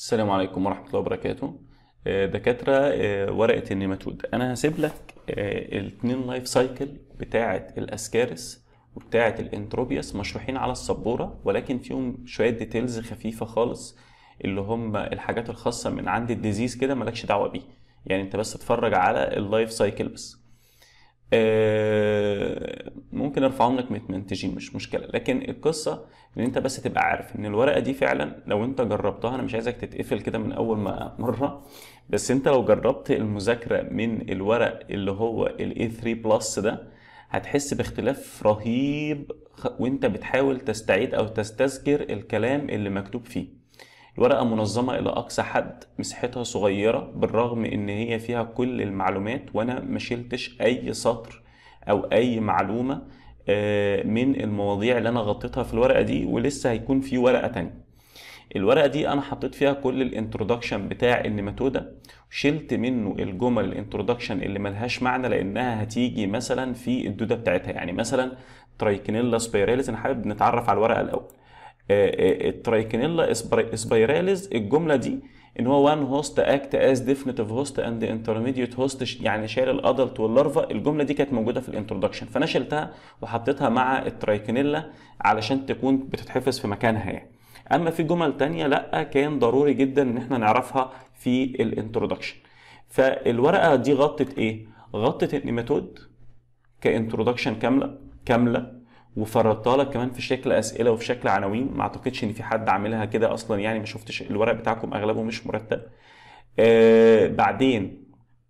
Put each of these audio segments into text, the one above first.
السلام عليكم ورحمة الله وبركاته آه، دكاترة آه، ورقة النيماتود أنا هسيب لك آه، الاتنين لايف سايكل بتاعة الأسكارس وبتاعة الانتروبياس مشروحين على السبورة ولكن فيهم شوية ديتيلز خفيفة خالص اللي هم الحاجات الخاصة من عند الديزيز كده مالكش دعوة بيه يعني انت بس تتفرج على اللايف سايكل بس آه، ممكن ارفعهم لك متمنتجين مش مشكله لكن القصه ان انت بس تبقى عارف ان الورقه دي فعلا لو انت جربتها انا مش عايزك تتقفل كده من اول ما مره بس انت لو جربت المذاكره من الورق اللي هو الاي 3 بلس ده هتحس باختلاف رهيب خ- وانت بتحاول تستعيد او تستذكر الكلام اللي مكتوب فيه الورقة منظمة إلى أقصى حد مساحتها صغيرة بالرغم إن هي فيها كل المعلومات وأنا ما شلتش أي سطر أو أي معلومة آه، من المواضيع اللي أنا غطيتها في الورقة دي ولسه هيكون في ورقة تانية الورقة دي أنا حطيت فيها كل الانترودكشن بتاع النيماتودا شلت منه الجمل الانترودكشن اللي ملهاش معنى لأنها هتيجي مثلا في الدودة بتاعتها يعني مثلا ترايكينيلا سبيراليز أنا حابب نتعرف على الورقة الأول الترايكينيلا سبايراليز الجمله دي ان هو وان هوست اكت از ديفينيتيف هوست اند انترميديت هوست يعني شايل الادلت واللارفا الجمله دي كانت موجوده في الانترودكشن فانا شلتها وحطيتها مع الترايكينيلا علشان تكون بتتحفظ في مكانها يعني اما في جمل تانية لا كان ضروري جدا ان احنا نعرفها في الانترودكشن فالورقه دي غطت ايه غطت النيماتود كانترودكشن كامله كامله وفرضتها لك كمان في شكل اسئله وفي شكل عناوين ما اعتقدش ان في حد عاملها كده اصلا يعني ما شفتش الورق بتاعكم اغلبه مش مرتب آه بعدين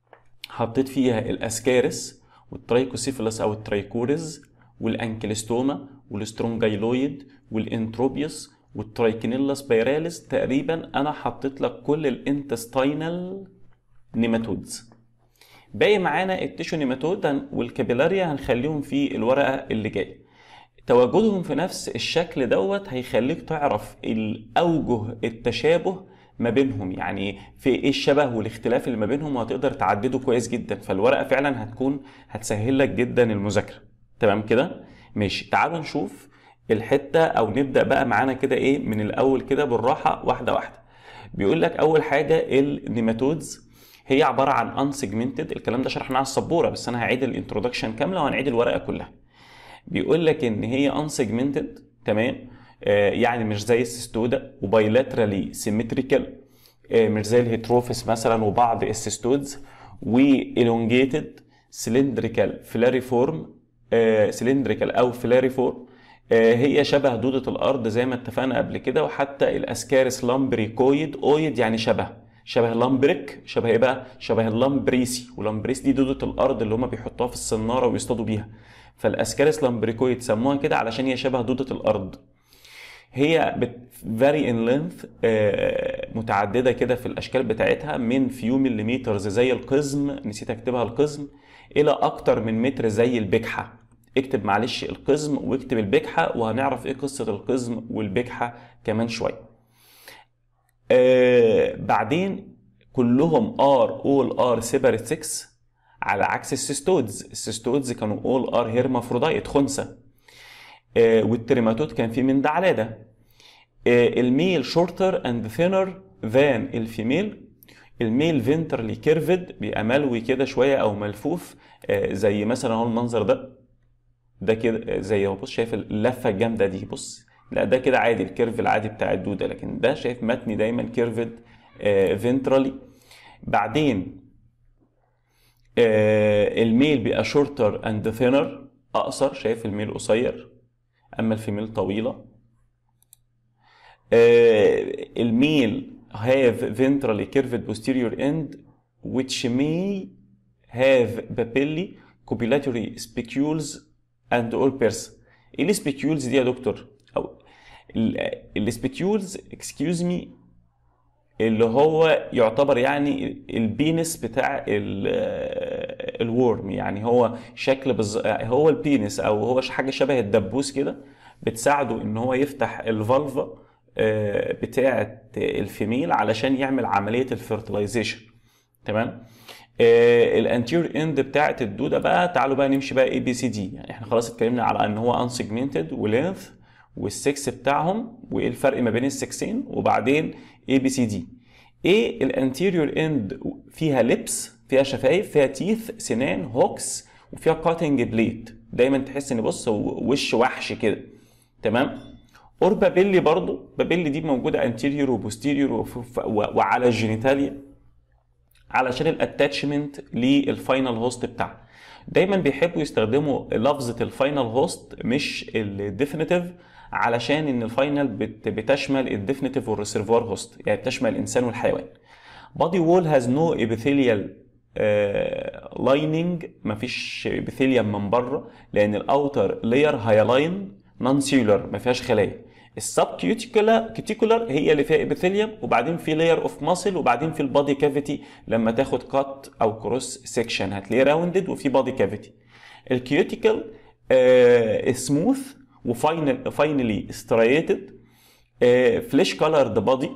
حطيت فيها الاسكارس والترايكوسيفيلس او الترايكوريز والانكلستوما والسترونجايلويد والانتروبيوس والترايكينيلا سبيراليس تقريبا انا حطيت لك كل الانتستينال نيماتودز باقي معانا التيشو نيماتود هن- والكابيلاريا هنخليهم في الورقه اللي جايه تواجدهم في نفس الشكل دوت هيخليك تعرف الاوجه التشابه ما بينهم يعني في ايه الشبه والاختلاف اللي ما بينهم وهتقدر تعدده كويس جدا فالورقه فعلا هتكون هتسهل لك جدا المذاكره تمام كده ماشي تعالوا نشوف الحته او نبدا بقى معانا كده ايه من الاول كده بالراحه واحده واحده بيقول لك اول حاجه النيماتودز هي عباره عن انسجمنتد الكلام ده شرحناه على السبوره بس انا هعيد الانترودكشن كامله وهنعيد الورقه كلها بيقول لك ان هي unsegmented تمام آه يعني مش زي السيستودا وبايلاترالي سيمتريكال آه مش زي الهيتروفيس مثلا وبعض السيستودز والونجيتد سلندريكال فلاريفورم سلندريكال او فلاريفورم آه هي شبه دودة الأرض زي ما اتفقنا قبل كده وحتى الأسكارس لامبريكويد أويد يعني شبه شبه لامبريك شبه ايه بقى؟ شبه اللامبريسي واللامبريس دي دودة الأرض اللي هم بيحطوها في الصنارة ويصطادوا بيها فالاسكاريس لامبريكويد سموها كده علشان هي شبه دودة الارض هي فاري ان لينث متعدده كده في الاشكال بتاعتها من فيو مليمترز زي القزم نسيت اكتبها القزم الى اكتر من متر زي البجحه اكتب معلش القزم واكتب البجحه وهنعرف ايه قصه القزم والبجحه كمان شويه آه بعدين كلهم ار اول ار سيبريت 6 على عكس السيستودز السيستودز كانوا اول ار هيرمافرودايت خنثى آه والتريماتود كان في من ده على ده آه الميل شورتر اند ثينر ذان الفيميل الميل فينترلي كيرفد بيبقى ملوي كده شويه او ملفوف آه زي مثلا اهو المنظر ده ده كده آه، زي هو بص شايف اللفه الجامده دي بص لا ده كده عادي الكيرف العادي بتاع الدوده لكن ده شايف متني دايما كيرفد فينترالي بعدين آه، الميل بيبقى شورتر اند ثينر اقصر شايف الميل قصير اما الفيميل طويله آه، الميل have ventrally curved posterior end which may have papillae copulatory spicules and all pairs ايه السبيكيولز دي يا دكتور او السبيكيولز اكسكيوز مي اللي هو يعتبر يعني البينس بتاع ال- الورم يعني هو شكل بز... هو البينس او هو حاجه شبه الدبوس كده بتساعده ان هو يفتح الفالفا آه، بتاعه الفيميل علشان يعمل عمليه الفيرتلايزيشن تمام الانتير اند بتاعه الدوده بقى تعالوا بقى نمشي بقى اي بي سي دي يعني احنا خلاص اتكلمنا على ان هو انسجمنتد ولينث والسكس بتاعهم وايه الفرق ما بين السكسين وبعدين اي بي سي دي ايه الانتيريور اند فيها لبس فيها شفايف فيها تيث سنان هوكس وفيها كاتنج بليت دايما تحس ان بص وش وحش كده تمام اور بابيلي برضو بابيلي دي موجوده انتيريور وبوستيريور وعلى الجينيتاليا علشان الاتاتشمنت للفاينل هوست بتاعها دايما بيحبوا يستخدموا لفظه الفاينل هوست مش الديفينيتيف علشان ان الفاينل بتشمل الديفينيتيف والريسيرفوار هوست يعني بتشمل الانسان والحيوان بادي وول هاز نو ابيثيليال لايننج مفيش ابيثيليوم من بره لان الاوتر لاير هايلاين نون سيلر ما فيهاش خلايا السب كيوتيكولا كيوتيكولار هي اللي فيها ابيثيليوم وبعدين في لاير اوف ماسل وبعدين في البادي كافيتي لما تاخد كات او كروس سيكشن هتلاقيه راوندد وفي بادي كافيتي الكيوتيكل سموث وفاينل فاينلي ستريتد فليش كولرد بادي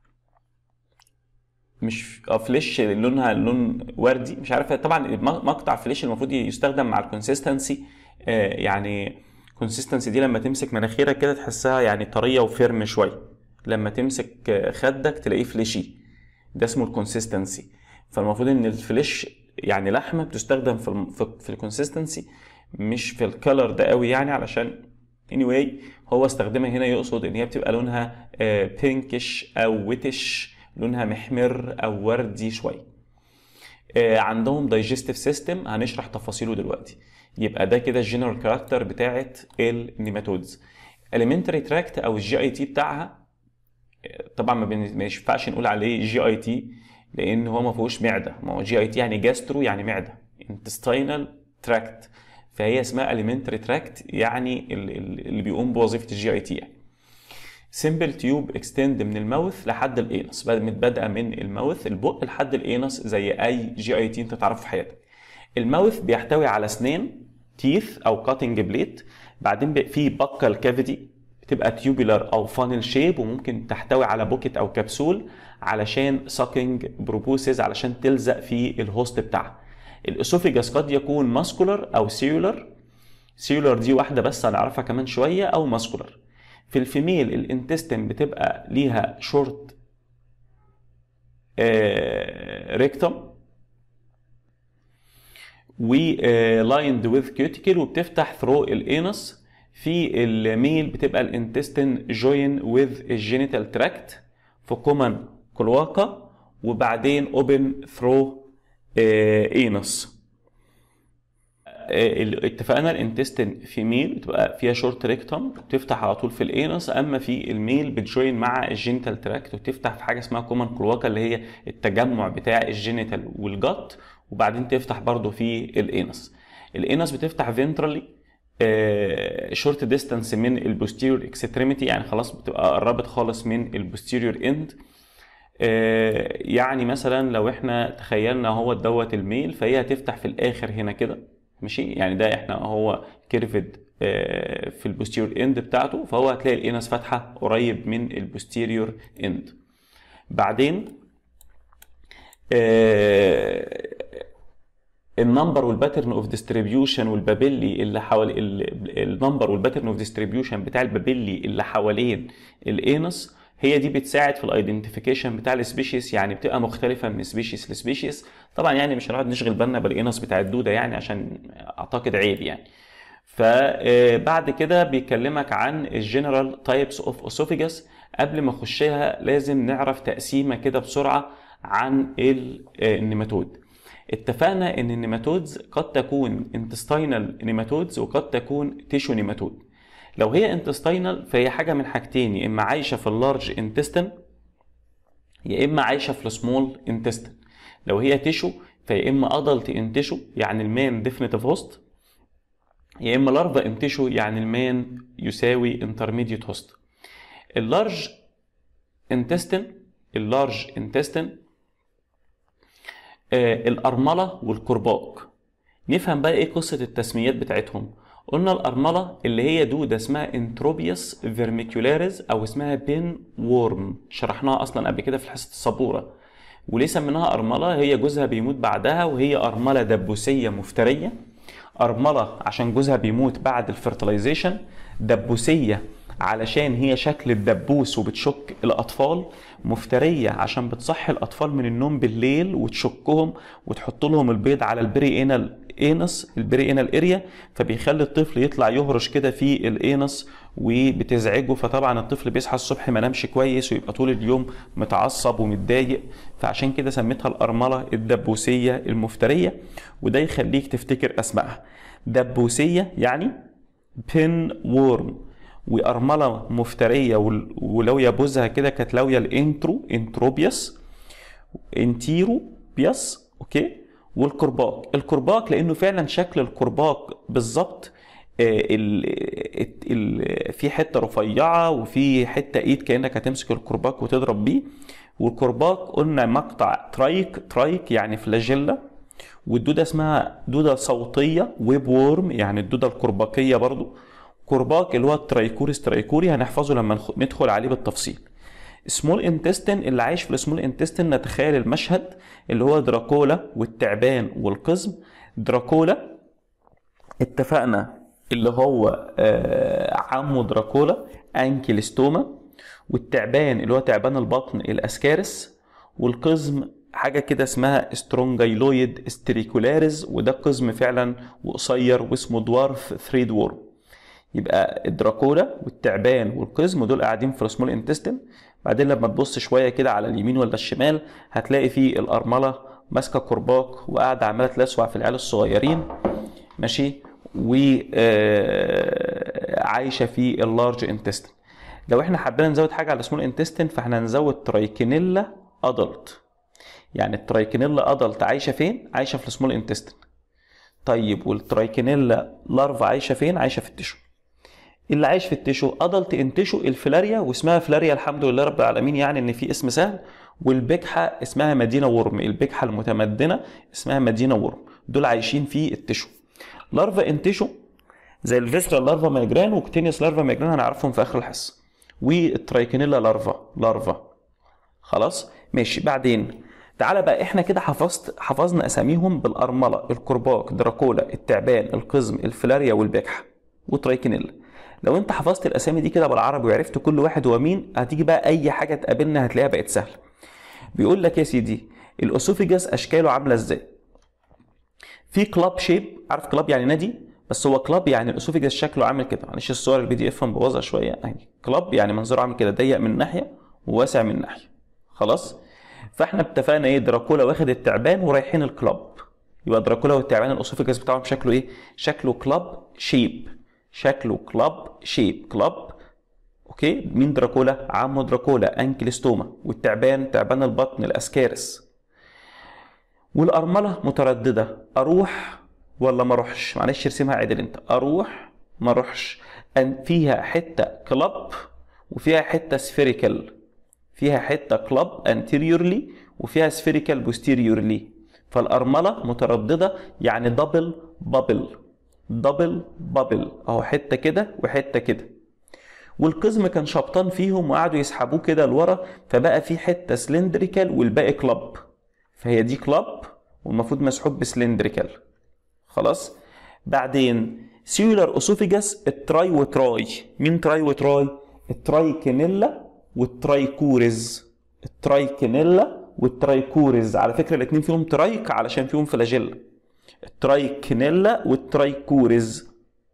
مش اه فليش لونها لون وردي مش عارف طبعا مقطع فليش المفروض يستخدم مع الكونسيستنسي يعني الكونسيستنسي دي لما تمسك مناخيرك كده تحسها يعني طريه وفيرم شويه لما تمسك خدك تلاقيه فليشي ده اسمه الكونسيستنسي فالمفروض ان الفليش يعني لحمه بتستخدم في في الكونسيستنسي مش في الكلر ده قوي يعني علشان anyway هو استخدمها هنا يقصد ان هي بتبقى لونها بينكش او ويتش لونها محمر او وردي شويه عندهم دايجستيف سيستم هنشرح تفاصيله دلوقتي يبقى ده كده الجنرال كاركتر بتاعت النيماتودز اليمنتري تراكت او الجي اي تي بتاعها طبعا ما ينفعش نقول عليه جي اي تي لان هو ما فيهوش معده ما هو جي اي تي يعني جاسترو يعني معده intestinal تراكت فهي اسمها اليمنتري تراكت يعني اللي بيقوم بوظيفه الجي اي تي يعني سمبل تيوب اكستند من الماوث لحد الانس بادئه من الماوث البق لحد الانس زي اي جي اي تي انت تعرفه في حياتك الماوث بيحتوي على اسنان تيث او كاتنج بليت بعدين في بكال كافيتي بتبقى تيوبولار او فانل شيب وممكن تحتوي على بوكيت او كبسول علشان ساكينج بروبوسز علشان تلزق في الهوست بتاعها الاسوفيجاس قد يكون ماسكولار او سيولار سيولار دي واحده بس هنعرفها كمان شويه او ماسكولار في الفيميل الانتستين بتبقى ليها شورت ريكتم ولايند وذ كيوتيكل وبتفتح ثرو الانس في الميل بتبقى الانتستين جوين وذ الجينيتال تراكت في كومن كلواكا وبعدين اوبن ثرو انس اتفقنا الانتستين في ميل بتبقى فيها شورت ريكتم بتفتح على طول في الانس اما في الميل بتجوين مع الجينيتال تراكت وتفتح في حاجه اسمها كومن كلواكا اللي هي التجمع بتاع الجينيتال والجت وبعدين تفتح برضو في الانس الانس بتفتح فينترالي شورت ديستانس من البوستيريور اكستريميتي يعني خلاص بتبقى قربت خالص من البوستيريور اند يعني مثلا لو احنا تخيلنا هو دوت الميل فهي هتفتح في الاخر هنا كده ماشي يعني ده احنا هو كيرفد في البوستيريور اند بتاعته فهو هتلاقي الانس فاتحه قريب من البوستيريور اند بعدين النمبر والباترن اوف ديستريبيوشن والبابيلي اللي حوالي النمبر والباترن اوف ديستريبيوشن بتاع البابيلي اللي حوالين الانس هي دي بتساعد في الايدنتيفيكيشن بتاع السبيشيز يعني بتبقى مختلفه من سبيشيز لسبيشيز طبعا يعني مش هنقعد نشغل بالنا بالانس بتاع الدوده يعني عشان اعتقد عيب يعني فبعد كده بيكلمك عن الجنرال تايبس اوف اسوفيجاس قبل ما اخشها لازم نعرف تقسيمه كده بسرعه عن النيماتود اتفقنا ان النيماتودز قد تكون انتستينال نيماتودز وقد تكون تيشو نيماتود لو هي انتستينال فهي حاجه من حاجتين يا اما عايشه في اللارج انتستين يا اما عايشه في السمول انتستين لو هي تيشو فيا اما ادلت انتشو يعني المان ديفينيتيف هوست يا اما لارفا انتشو يعني المان يساوي انترميديت هوست اللارج انتستين اللارج انتستين آه الأرملة والكرباج نفهم بقى ايه قصة التسميات بتاعتهم قلنا الأرملة اللي هي دودة اسمها انتروبيوس فيرميكولاريز أو اسمها بين وورم شرحناها أصلا قبل كده في حصة السبورة وليه سميناها أرملة هي جوزها بيموت بعدها وهي أرملة دبوسية مفترية أرملة عشان جوزها بيموت بعد الفرتلايزيشن دبوسية علشان هي شكل الدبوس وبتشك الاطفال مفتريه عشان بتصحي الاطفال من النوم بالليل وتشكهم وتحط لهم البيض على البري انال انس البري انال اريا فبيخلي الطفل يطلع يهرش كده في الانس وبتزعجه فطبعا الطفل بيصحى الصبح ما نامش كويس ويبقى طول اليوم متعصب ومتضايق فعشان كده سميتها الارمله الدبوسيه المفتريه وده يخليك تفتكر اسمائها دبوسيه يعني بين وورم وارمله مفتريه ولو يبوزها كده كانت لويا الانترو انتروبياس انتيرو بياس اوكي والكرباك الكرباك لانه فعلا شكل الكرباك بالظبط في حته رفيعه وفي حته ايد كانك هتمسك الكرباك وتضرب بيه والكرباك قلنا مقطع ترايك ترايك يعني فلاجيلا والدوده اسمها دوده صوتيه ويب وورم يعني الدوده الكرباكيه برضو كرباك اللي هو الترايكوريس ترايكوري هنحفظه لما ندخل عليه بالتفصيل سمول انتستين اللي عايش في السمول انتستين نتخيل المشهد اللي هو دراكولا والتعبان والقزم دراكولا اتفقنا اللي هو آه عمو دراكولا انكيلستوما والتعبان اللي هو تعبان البطن الاسكارس والقزم حاجه كده اسمها سترونجايلويد ستريكولاريز وده قزم فعلا وقصير واسمه دوارف ثريد وورم يبقى الدراكولا والتعبان والقزم دول قاعدين في السمول انتستين بعدين لما تبص شويه كده على اليمين ولا الشمال هتلاقي في الارمله ماسكه كرباك وقاعده عماله تلسوع في العيال الصغيرين ماشي وعايشه في اللارج انتستين لو احنا حبينا نزود حاجه على السمول انتستين فاحنا هنزود ترايكينيلا ادلت يعني الترايكينيلا ادلت عايشه فين عايشه في السمول انتستين طيب والترايكينيلا لارفا عايشه فين عايشه في التشو اللي عايش في التشو ادلت انتشو الفلاريا واسمها فلاريا الحمد لله رب العالمين يعني ان في اسم سهل والبجحه اسمها مدينه ورم البجحه المتمدنه اسمها مدينه ورم دول عايشين في التشو لارفا انتشو زي الفيسرال لارفا مايجران وكتينيوس لارفا مايجران هنعرفهم في اخر الحصه والترايكينيلا لارفا لارفا خلاص ماشي بعدين تعالى بقى احنا كده حفظت حفظنا اساميهم بالارمله الكرباك دراكولا التعبان القزم الفلاريا والبجحه وترايكينيلا لو انت حفظت الاسامي دي كده بالعربي وعرفت كل واحد هو مين هتيجي بقى اي حاجه تقابلنا هتلاقيها بقت سهله بيقول لك يا سيدي الاسوفيجاس اشكاله عامله ازاي في كلاب شيب عارف كلاب يعني نادي بس هو كلاب يعني الاسوفيجاس شكله عامل كده معلش الصور البي دي اف مبوظه شويه اهي كلاب يعني منظره عامل كده ضيق من ناحيه وواسع من ناحيه خلاص فاحنا اتفقنا ايه دراكولا واخد التعبان ورايحين الكلاب يبقى دراكولا والتعبان الاسوفيجاس بتاعهم شكله ايه شكله كلاب شيب شكله كلاب شيب كلاب اوكي مين دراكولا عمو دراكولا انكلستوما والتعبان تعبان البطن الاسكارس والارمله متردده اروح ولا ما اروحش معلش ارسمها عدل انت اروح ما اروحش ان فيها حته كلاب وفيها حته سفيريكال فيها حته كلاب انتيريورلي وفيها سفيريكال بوستيريورلي فالارمله متردده يعني دبل بابل دبل بابل اهو حته كده وحته كده والقزم كان شبطان فيهم وقعدوا يسحبوه كده لورا فبقى في حته سلندريكال والباقي كلاب فهي دي كلاب والمفروض مسحوب بسلندريكال خلاص بعدين سيولار اسوفيجاس التراي وتراي مين تراي وتراي الترايكينيلا والترايكوريز الترايكينيلا والترايكوريز على فكره الاثنين فيهم ترايك علشان فيهم فلاجيلا الترايكينيلا والترايكوريز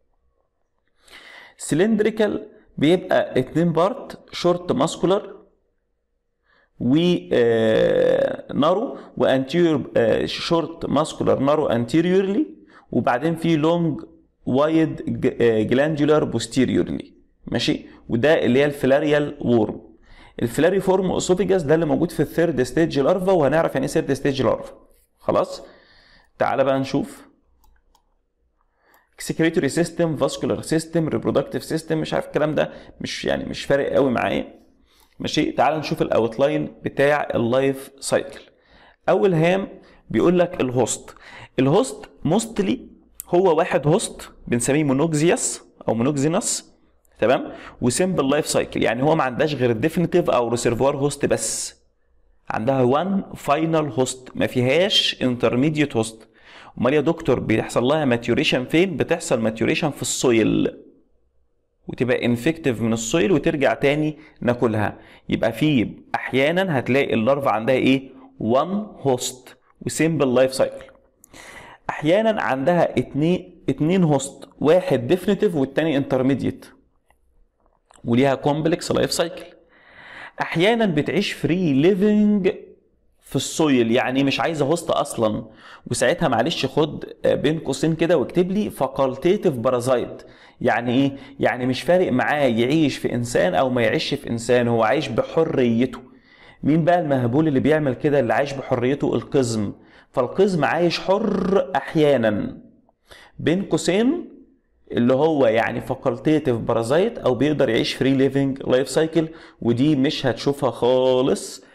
سلندريكال بيبقى اتنين بارت شورت ماسكولار و نارو وانتيريور شورت ماسكولار نارو انتيريورلي وبعدين في لونج وايد جلاندولار بوستيريورلي ماشي وده اللي هي الفلاريال وورم الفلاري فورم اسوفيجاس ده اللي موجود في الثيرد ستيج لارفا وهنعرف يعني ايه ثيرد ستيج لارفا خلاص تعالى بقى نشوف اكسكريتوري سيستم فاسكولار سيستم ريبرودكتيف سيستم مش عارف الكلام ده مش يعني مش فارق قوي معايا ماشي تعال نشوف الاوتلاين بتاع اللايف سايكل اول هام بيقول لك الهوست الهوست موستلي هو واحد هوست بنسميه مونوكزياس او مونوكزينس تمام وسيمبل لايف سايكل يعني هو ما عندهاش غير الديفينيتيف او ريسيرفوار هوست بس عندها وان فاينل هوست ما فيهاش انترميديت هوست امال يا دكتور بيحصل لها ماتيوريشن فين بتحصل ماتيوريشن في السويل وتبقى انفكتيف من السويل وترجع تاني ناكلها يبقى في احيانا هتلاقي اللارفا عندها ايه 1 هوست وسيمبل لايف سايكل احيانا عندها اتنين اتنين هوست واحد ديفينيتيف والتاني انترميديت وليها كومبلكس لايف سايكل احيانا بتعيش فري ليفنج في السويل يعني مش عايزه هوست اصلا وساعتها معلش خد بين قوسين كده واكتب لي فاكولتيتيف بارازايت يعني ايه يعني مش فارق معاه يعيش في انسان او ما يعيش في انسان هو عايش بحريته مين بقى المهبول اللي بيعمل كده اللي عايش بحريته القزم فالقزم عايش حر احيانا بين قوسين اللي هو يعني فاكولتيتيف بارازايت او بيقدر يعيش فري ليفنج لايف سايكل ودي مش هتشوفها خالص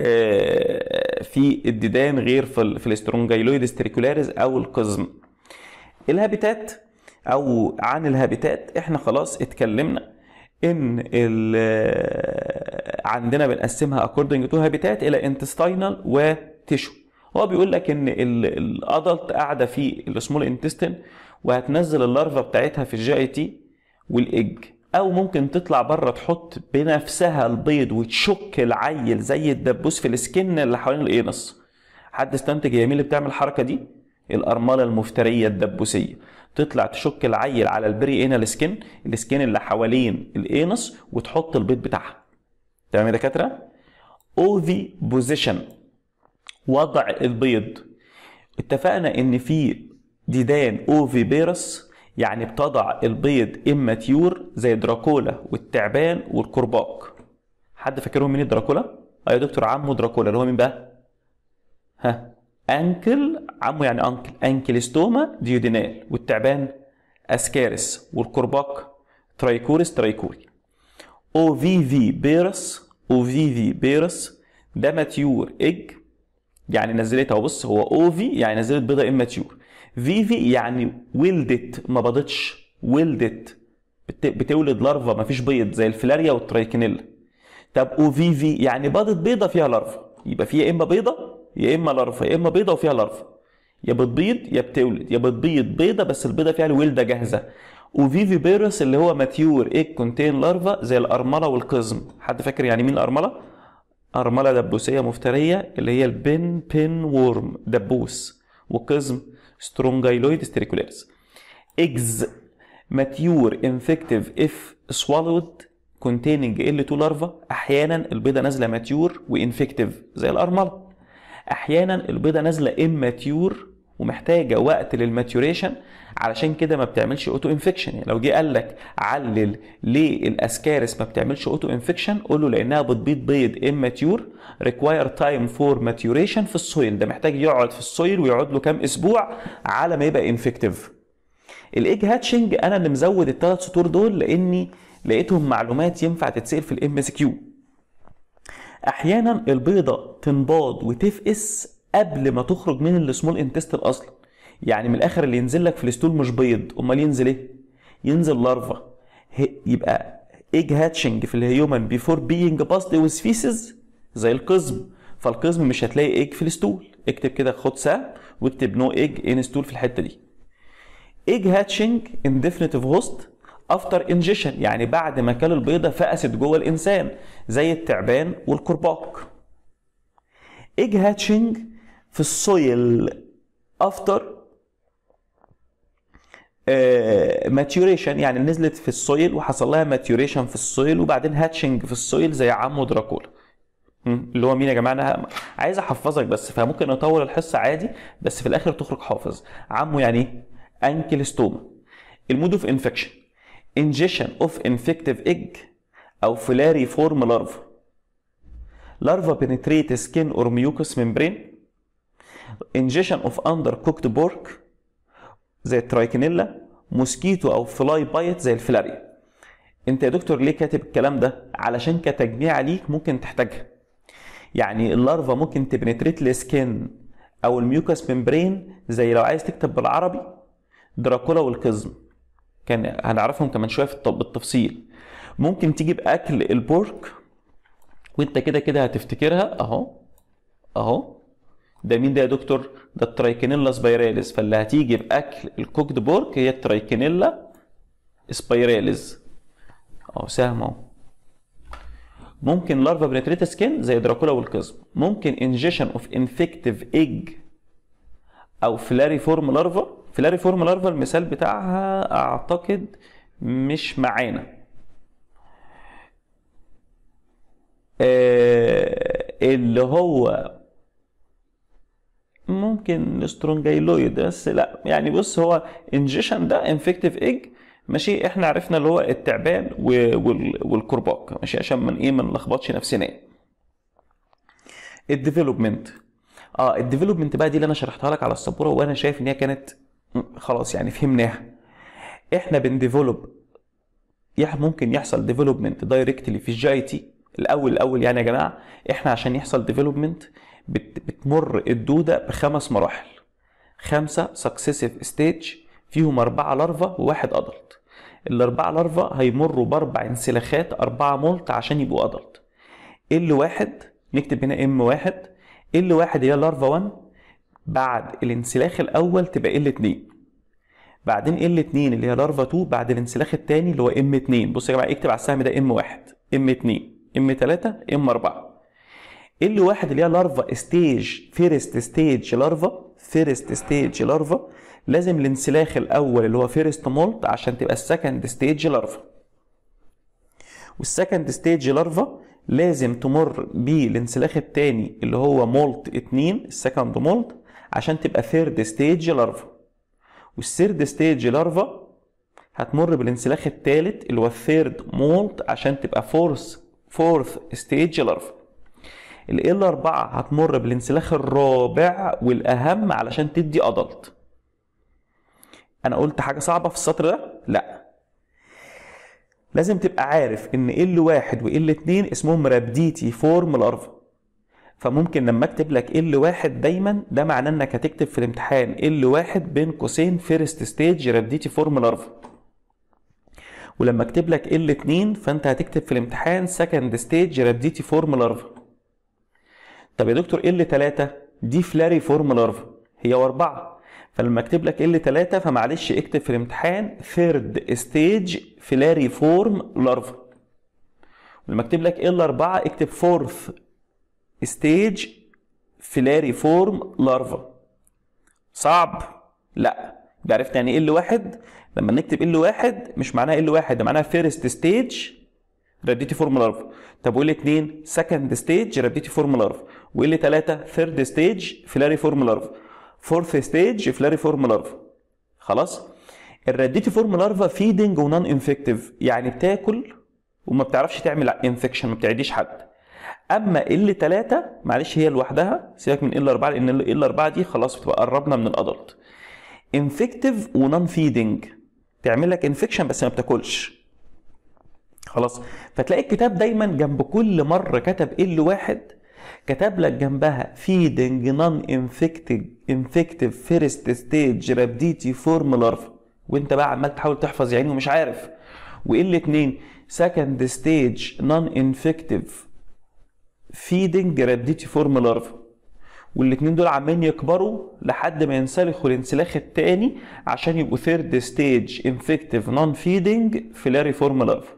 في الديدان غير في, في الاسترونجايلويد ستريكولاريز او القزم الهابيتات او عن الهابيتات احنا خلاص اتكلمنا ان عندنا بنقسمها according to هابيتات الى intestinal وتيشو هو بيقول لك ان الادلت قاعده في السمول انتستين وهتنزل اللارفا بتاعتها في الجي اي تي والايج او ممكن تطلع بره تحط بنفسها البيض وتشك العيل زي الدبوس في السكن اللي حوالين الانس حد استنتج هي مين اللي بتعمل الحركه دي الارمله المفتريه الدبوسيه تطلع تشك العيل على البري انال سكن السكن اللي حوالين الانس وتحط البيض بتاعها تمام يا دكاتره اوفي بوزيشن وضع البيض اتفقنا ان في ديدان اوفي بيرس يعني بتضع البيض اماتيور زي دراكولا والتعبان والكرباج حد فاكرهم مين دراكولا؟ اه يا دكتور عمو دراكولا اللي هو مين بقى؟ ها انكل عمو يعني انكل انكلستوما ديودينال والتعبان اسكارس والكرباج ترايكورس ترايكوري او في في بيرس او في في بيرس ده ماتيور ايج يعني نزلتها بص هو او في يعني نزلت بيضه اماتيور في في يعني ولدت ما بضتش ولدت بتولد لارفا ما فيش بيض زي الفلاريا والترايكينيلا طب او في في يعني بيضت بيضه فيها لارفا يبقى فيها اما بيضه يا اما لارفا يا اما بيضه وفيها لارفا يا بتبيض يا بتولد يا بتبيض بيضه بس البيضه فيها الولده جاهزه وفيفي بيرس اللي هو ماتيور ايج كونتين لارفا زي الارمله والقزم حد فاكر يعني مين الارمله ارمله دبوسيه مفتريه اللي هي البن بين وورم دبوس وقزم سترونجايلويد ستريكولاريس eggs mature infective if swallowed containing L2 larva احيانا البيضه نازله ماتيور وانفكتيف زي الارمله احيانا البيضه نازله immature ومحتاجه وقت للماتيوريشن علشان كده ما بتعملش اوتو انفكشن يعني لو جه قال لك علل ليه الاسكارس ما بتعملش اوتو انفكشن قول له لانها بتبيض بيض اماتيور ريكواير تايم فور ماتيوريشن في السويل ده محتاج يقعد في السويل ويقعد له كام اسبوع على ما يبقى انفكتيف الايج هاتشنج انا اللي مزود الثلاث سطور دول لاني لقيتهم معلومات ينفع تتسال في الام اس كيو احيانا البيضه تنباض وتفقس قبل ما تخرج من السمول انتستل اصلا يعني من الاخر اللي ينزل لك في الستول مش بيض امال ينزل ايه ينزل لارفا يبقى ايج هاتشنج في الهيومن بيفور بينج باست ويز فيسز زي القزم فالقزم مش هتلاقي ايج في الستول اكتب كده خد سهم واكتب نو ايج ان ستول في الحته دي ايج هاتشنج انديفينيتيف هوست افتر انجيشن يعني بعد ما كل البيضه فقست جوه الانسان زي التعبان والكرباج ايج هاتشنج في السويل افتر ماتيوريشن يعني نزلت في السويل وحصل لها ماتيوريشن في السويل وبعدين هاتشنج في السويل زي عمو دراكولا اللي هو مين يا جماعه انا عايز احفظك بس فممكن اطول الحصه عادي بس في الاخر تخرج حافظ عمو يعني ايه انكلستوما المود اوف انفكشن ingestion of infective egg او فلاري فورم لارفا لارفا penetrate skin or mucous membrane ingestion of undercooked pork زي الترايكينيلا موسكيتو او فلاي بايت زي الفلاريا انت يا دكتور ليه كاتب الكلام ده علشان كتجميع ليك ممكن تحتاجها يعني اللارفا ممكن تبنتريت السكين او الميوكس ممبرين زي لو عايز تكتب بالعربي دراكولا والقزم كان هنعرفهم كمان شويه في بالتفصيل ممكن تيجي باكل البورك وانت كده كده هتفتكرها اهو اهو ده مين ده يا دكتور ده الترايكينيلا سبايراليز فاللي هتيجي باكل الكوكد بورك هي الترايكينيلا سبايراليز اهو سهم اهو ممكن لارفا بنتريت سكين زي دراكولا والقزم ممكن انجيشن اوف انفكتيف ايج او فلاري فورم لارفا فلاري فورم لارفا المثال بتاعها اعتقد مش معانا آه اللي هو ممكن الاسترونجايلويد بس لا يعني بص هو انجيشن ده انفكتيف ايج ماشي احنا عرفنا اللي هو التعبان والكرباج ماشي عشان من ايه ما نلخبطش نفسنا الديفلوبمنت اه الديفلوبمنت بقى دي اللي انا شرحتها لك على السبوره وانا شايف ان هي كانت خلاص يعني فهمناها احنا بنديفلوب ممكن يحصل ديفلوبمنت دايركتلي في الجي اي تي الاول الاول يعني يا جماعه احنا عشان يحصل ديفلوبمنت بتمر الدوده بخمس مراحل خمسه سكسيسيف ستيج فيهم أربعة لارفا وواحد أدلت الأربعة لارفا هيمروا بأربع انسلاخات أربعة مولت عشان يبقوا أدلت ال واحد نكتب هنا ام واحد ال واحد هي لارفا 1 بعد الانسلاخ الأول تبقى ال 2 بعدين ال 2 اللي هي لارفا 2 بعد الانسلاخ الثاني اللي هو ام 2 بص يا جماعه اكتب على السهم ده ام 1 ام 2 ام 3 ام 4 ال واحد اللي هي لارفا ستيج فيرست ستيج لارفا فيرست ستيج لارفا لازم الانسلاخ الاول اللي هو فيرست مولت عشان تبقى السكند ستيج لارفا والسكند ستيج لارفا لازم تمر بالانسلاخ الثاني اللي هو مولت 2 السكند مولت عشان تبقى ثيرد ستيج لارفا والثيرد ستيج لارفا هتمر بالانسلاخ الثالث اللي هو الثيرد مولت عشان تبقى فورث فورث ستيج لارفا ال 4 هتمر بالانسلاخ الرابع والاهم علشان تدي ادلت انا قلت حاجه صعبه في السطر ده لا لازم تبقى عارف ان ال واحد وال اتنين اسمهم رابديتي فورم لارفا فممكن لما اكتب لك ال واحد دايما ده معناه انك هتكتب في الامتحان ال واحد بين قوسين فيرست ستيج رابديتي فورم لارفا ولما اكتب لك ال اتنين فانت هتكتب في الامتحان سكند ستيج رابديتي فورم لارفا طب يا دكتور ال 3 دي فلاري فورم لارفا هي واربعه فلما اكتب لك ال 3 فمعلش اكتب في الامتحان ثيرد ستيج فلاري فورم لارفا ولما اكتب لك ال 4 اكتب فورث ستيج فلاري فورم لارفا صعب لا يبقى عرفت يعني ايه ال واحد لما نكتب ال واحد مش معناها ال واحد ده معناها فيرست ستيج راديتي فورم لارفا طب وال 2 سكند ستيج راديتي فورم لارفا وال 3 ثيرد ستيج فلاري فورم لارفا فورث ستيج فلاري فورم لارفا خلاص الراديتي فورم لارفا فيدنج ونون انفكتيف يعني بتاكل وما بتعرفش تعمل انفكشن ما بتعديش حد اما ال 3 معلش هي لوحدها سيبك من ال 4 لان ال 4 دي خلاص بتبقى قربنا من الادلت انفكتيف ونون فيدنج تعمل لك انفكشن بس ما بتاكلش خلاص فتلاقي الكتاب دايما جنب كل مره كتب ال واحد كتب لك جنبها فيدنج نون انفكتيف انفكتيف فيرست ستيج رابديتي فورم لارفا وانت بقى عمال تحاول تحفظ يعني ومش عارف وال اتنين سكند ستيج نون انفكتيف فيدنج رابديتي فورم لارفا والاتنين دول عمالين يكبروا لحد ما ينسلخوا الانسلاخ التاني عشان يبقوا ثيرد ستيج انفكتيف نون فيدنج فيلاري فورم لارفا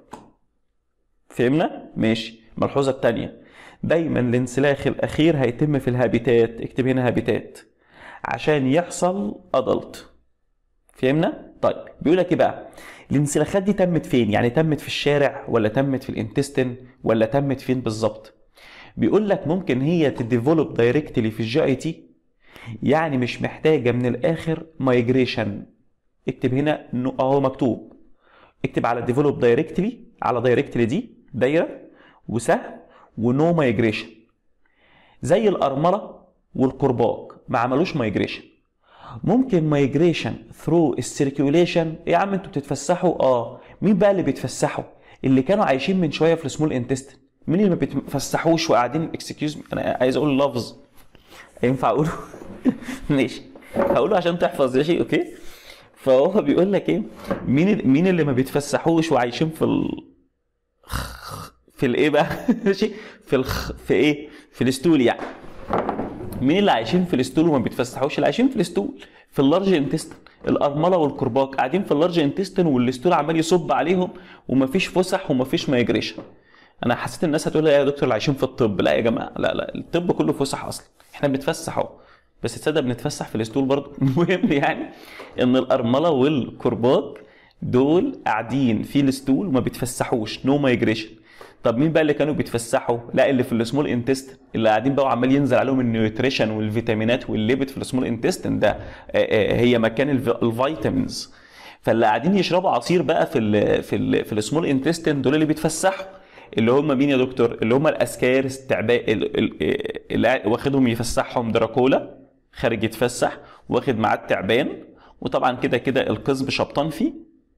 فهمنا؟ ماشي الملحوظة التانية دايما الانسلاخ الاخير هيتم في الهابيتات اكتب هنا هابيتات عشان يحصل ادلت فهمنا طيب بيقول لك ايه بقى الانسلاخات دي تمت فين يعني تمت في الشارع ولا تمت في الانتستين ولا تمت فين بالظبط بيقول لك ممكن هي تديفلوب دايركتلي في الجي اي تي يعني مش محتاجه من الاخر مايجريشن اكتب هنا اهو مكتوب اكتب على ديفلوب دايركتلي على دايركتلي دي دايره وسهم ونو مايجريشن زي الارمله والكرباج ما عملوش مايجريشن ممكن مايجريشن ثرو السيركيوليشن يا عم انتوا بتتفسحوا اه مين بقى اللي بيتفسحوا اللي كانوا عايشين من شويه في السمول انتستين مين اللي ما بيتفسحوش وقاعدين اكسكيوز انا عايز اقول لفظ ينفع اقوله ماشي هقوله عشان تحفظ ماشي اوكي فهو بيقول لك ايه مين مين اللي ما بيتفسحوش وعايشين في ال... في الايه بقى ماشي في الخ... في ايه في الستول يعني مين اللي عايشين في الستول وما بيتفسحوش اللي عايشين في الستول في اللارج انتستين الارمله والكرباج قاعدين في اللارج انتستين والستول عمال يصب عليهم ومفيش فسح ومفيش مايجريشن انا حسيت الناس هتقول لي يا دكتور اللي عايشين في الطب لا يا جماعه لا لا الطب كله فسح اصلا احنا بنتفسح اهو بس تصدق بنتفسح في الستول برضه المهم يعني ان الارمله والكرباج دول قاعدين في الستول وما بيتفسحوش نو مايجريشن طب مين بقى اللي كانوا بيتفسحوا؟ لا اللي في السمول انتستين اللي قاعدين بقى وعمال ينزل عليهم النيوتريشن والفيتامينات والليبت في السمول انتستين ده هي مكان الفيتامينز فاللي قاعدين يشربوا عصير بقى في ال في ال في السمول انتستين دول اللي بيتفسحوا اللي هم مين يا دكتور؟ اللي هم الاسكارس التعباء اللي واخدهم يفسحهم دراكولا خارج يتفسح واخد معاه التعبان وطبعا كده كده القزم شبطان فيه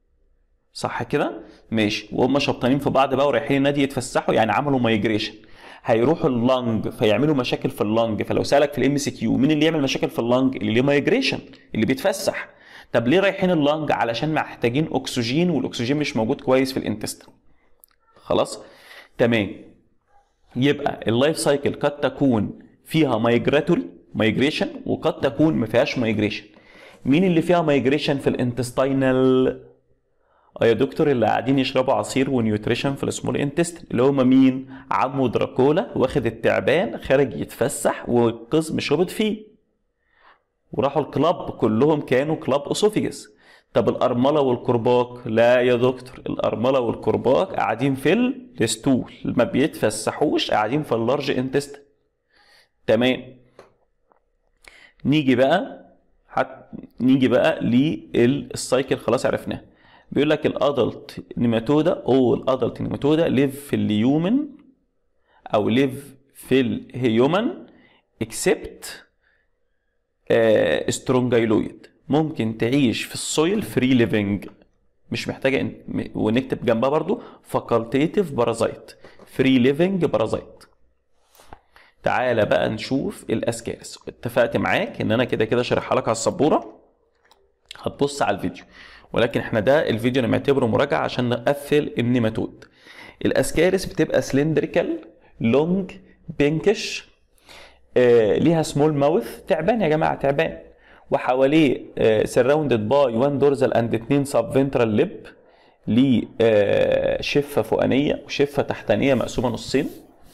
صح كده ماشي وهم شبطانين في بعض بقى ورايحين النادي يتفسحوا يعني عملوا مايجريشن هيروحوا اللنج فيعملوا مشاكل في اللنج فلو سالك في الام سي كيو مين اللي يعمل مشاكل في اللنج اللي ليه مايجريشن اللي بيتفسح طب ليه رايحين اللنج علشان محتاجين اكسجين والاكسجين مش موجود كويس في الانتستين خلاص تمام يبقى اللايف سايكل قد تكون فيها مايجراتوري مايجريشن وقد تكون ما فيهاش مايجريشن مين اللي فيها مايجريشن في الانتستينال اه يا دكتور اللي قاعدين يشربوا عصير ونيوتريشن في السمول انتست اللي هم مين عمو دراكولا واخد التعبان خارج يتفسح والقزم شربت فيه وراحوا الكلاب كلهم كانوا كلاب اسوفيجس طب الارمله والكرباك لا يا دكتور الارمله والكرباك قاعدين في الستول ما بيتفسحوش قاعدين في اللارج انتست تمام نيجي بقى حت... نيجي بقى للسايكل خلاص عرفناه بيقول لك الادلت نيماتودا او الادلت نيماتودا ليف في اليومن او ليف في الهيومن اكسبت سترونجايلويد ممكن تعيش في السويل فري ليفنج مش محتاجه إن... ونكتب جنبها برضو فاكولتيتيف بارازايت فري ليفنج بارازايت تعالى بقى نشوف الاسكارس اتفقت معاك ان انا كده كده شارحها لك على السبوره هتبص على الفيديو ولكن احنا ده الفيديو انا معتبره مراجعه عشان نقفل النيماتود الاسكارس بتبقى سلندريكال لونج بينكش آه ليها سمول ماوث تعبان يا جماعه تعبان وحواليه سراوندد باي وان دورزال اند اتنين سب فنترال ليب ليه آه شفه فوقانيه وشفه تحتانيه مقسومه نصين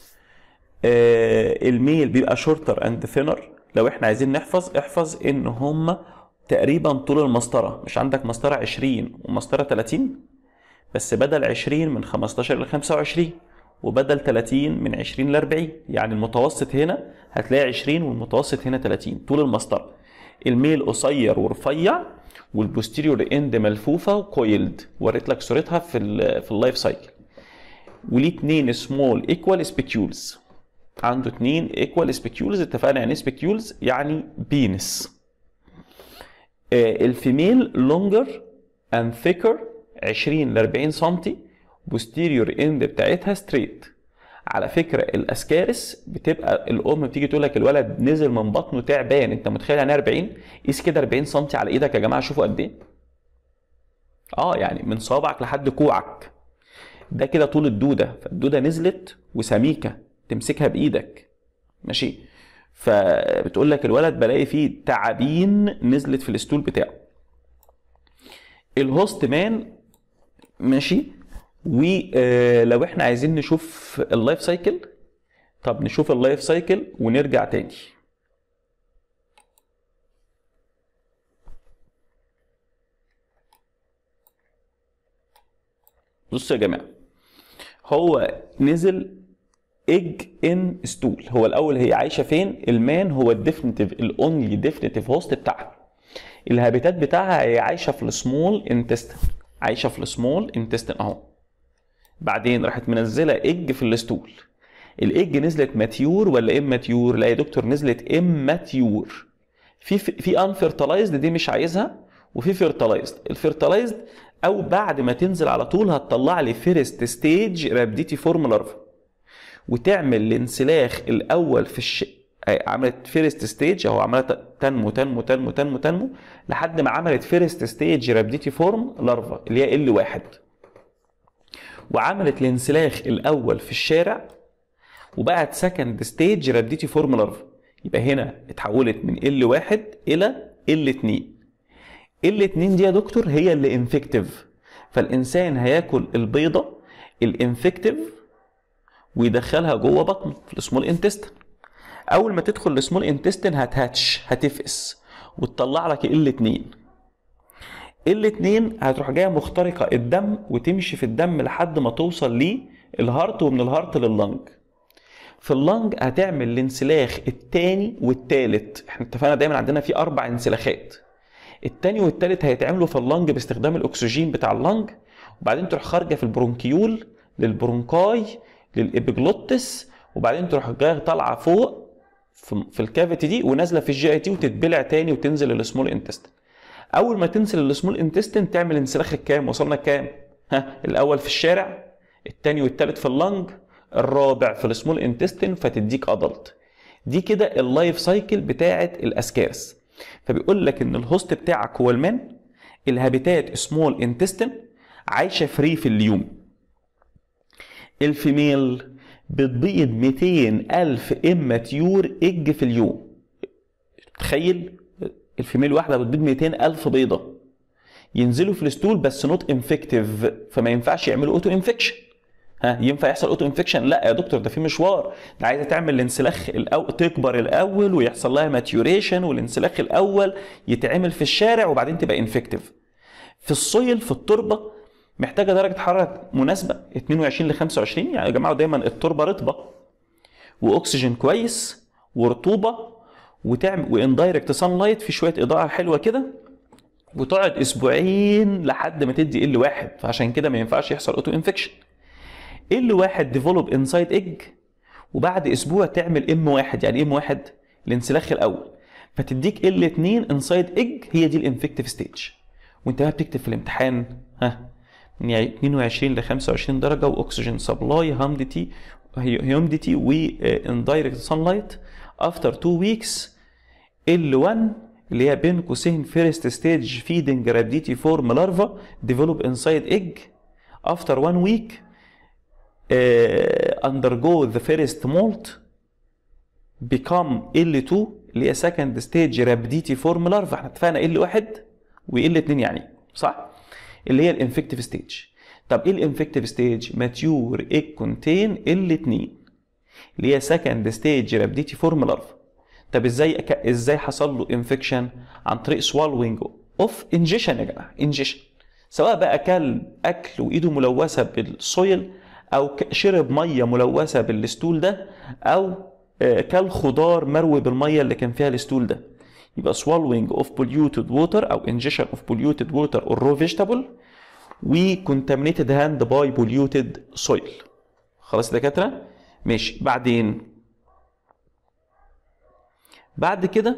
آه الميل بيبقى شورتر اند ثينر لو احنا عايزين نحفظ احفظ ان هم تقريبا طول المسطره مش عندك مسطره 20 ومسطره 30 بس بدل 20 من 15 ل 25 وبدل 30 من 20 ل 40 يعني المتوسط هنا هتلاقي 20 والمتوسط هنا 30 طول المسطره الميل قصير ورفيع والبوستيريور اند ملفوفه وكويلد وريت لك صورتها في ال في اللايف سايكل وليه اتنين سمول ايكوال سبيكيولز عنده اتنين ايكوال سبيكيولز اتفقنا يعني سبيكيولز يعني بينس الفيميل لونجر اند ثيكر 20 ل 40 سم بوستيريور اند بتاعتها ستريت على فكره الاسكارس بتبقى الام بتيجي تقول لك الولد نزل من بطنه تعبان انت متخيل يعني 40 قيس كده 40 سم على ايدك يا جماعه شوفوا قد ايه اه يعني من صابعك لحد كوعك ده كده طول الدوده فالدوده نزلت وسميكه تمسكها بايدك ماشي فبتقول لك الولد بلاقي فيه تعابين نزلت في الستول بتاعه الهوست مان ماشي ولو احنا عايزين نشوف اللايف سايكل طب نشوف اللايف سايكل ونرجع تاني بصوا يا جماعه هو نزل ايج ان ستول هو الاول هي عايشه فين المان هو الديفينيتيف الاونلي ديفينيتيف هوست بتاعها الهابيتات بتاعها هي عايشه في السمول انتستين عايشه في السمول انتستين اهو بعدين راحت منزله ايج في الستول الايج نزلت ماتيور ولا ام ماتيور لا يا دكتور نزلت ام ماتيور في في انفيرتلايزد دي مش عايزها وفي فيرتلايزد الفيرتلايزد او بعد ما تنزل على طول هتطلع لي فيرست ستيج رابديتي فورم لارفا وتعمل الانسلاخ الاول في الش... عملت فيرست ستيج او عملت تنمو تنمو تنمو تنمو تنمو لحد ما عملت فيرست ستيج رابديتي فورم لارفا اللي هي ال واحد وعملت الانسلاخ الاول في الشارع وبقت سكند ستيج رابديتي فورم لارفا يبقى هنا اتحولت من ال1 الى ال2 ال2 دي يا دكتور هي اللي انفكتيف فالانسان هياكل البيضه الانفكتيف ويدخلها جوه بطنه في السمول انتستين اول ما تدخل السمول انتستين هتهاتش هتفقس وتطلع لك ال2 ال2 هتروح جايه مخترقه الدم وتمشي في الدم لحد ما توصل للهارت ومن الهارت لللنج في اللنج هتعمل الانسلاخ التاني والتالت احنا اتفقنا دايما عندنا في اربع انسلاخات التاني والتالت هيتعملوا في اللنج باستخدام الاكسجين بتاع اللنج وبعدين تروح خارجه في البرونكيول للبرونكاي للابيجلوتس وبعدين تروح جايه طالعه فوق في الكافيتي دي ونازله في الجي اي تي وتتبلع تاني وتنزل للسمول انتستين اول ما تنزل للسمول انتستين تعمل انسلاخ الكام وصلنا كام ها الاول في الشارع التاني والتالت في اللنج الرابع في السمول انتستين فتديك ادلت دي كده اللايف سايكل بتاعه الاسكارس فبيقول لك ان الهوست بتاعك هو المان الهابيتات سمول انتستين عايشه فري في اليوم الفيميل بتبيض 200 ألف إماتيور إج في اليوم تخيل الفيميل واحدة بتبيض 200 ألف بيضة ينزلوا في الستول بس نوت انفكتيف فما ينفعش يعملوا اوتو انفكشن ها ينفع يحصل اوتو انفكشن لا يا دكتور ده في مشوار ده عايزه تعمل الانسلاخ الأول تكبر الاول ويحصل لها ماتيوريشن والانسلاخ الاول يتعمل في الشارع وبعدين تبقى انفكتيف في السويل في التربه محتاجه درجه حراره مناسبه 22 ل 25 يعني يا جماعه دايما التربه رطبه واكسجين كويس ورطوبه وتعمل واندايركت سان لايت في شويه اضاءه حلوه كده وتقعد اسبوعين لحد ما تدي ال واحد فعشان كده ما ينفعش يحصل اوتو انفكشن ال واحد ديفلوب انسايد ايج وبعد اسبوع تعمل ام واحد يعني ام واحد الانسلاخ الاول فتديك ال 2 انسايد ايج هي دي الانفكتيف ستيج وانت بقى بتكتب في الامتحان ها من 22 ل 25 درجه واكسجين سبلاي هامديتي هيومديتي واندايركت سان لايت افتر 2 ويكس ال 1 اللي هي بين قوسين فيرست ستيج فيدنج رابديتي فورم لارفا ديفلوب انسايد ايج افتر 1 ويك undergo the first molt become L2 اللي هي second stage rhabdity form larva احنا اتفقنا L1 و L2 يعني صح؟ اللي هي الانفكتيف ستيج طب ايه الانفكتيف ستيج؟ ماتيور ايج كونتين L2 اللي هي second stage rhabdity form larva طب ازاي ازاي حصل له انفكشن عن طريق swallowing اوف انجيشن يا جماعه انجيشن سواء بقى اكل اكل وايده ملوثه بالسويل او شرب ميه ملوثه بالستول ده او كل خضار مروي بالميه اللي كان فيها الستول ده يبقى swallowing of polluted water او ingestion of polluted water or raw vegetable و contaminated hand by polluted soil خلاص يا دكاتره ماشي بعدين بعد كده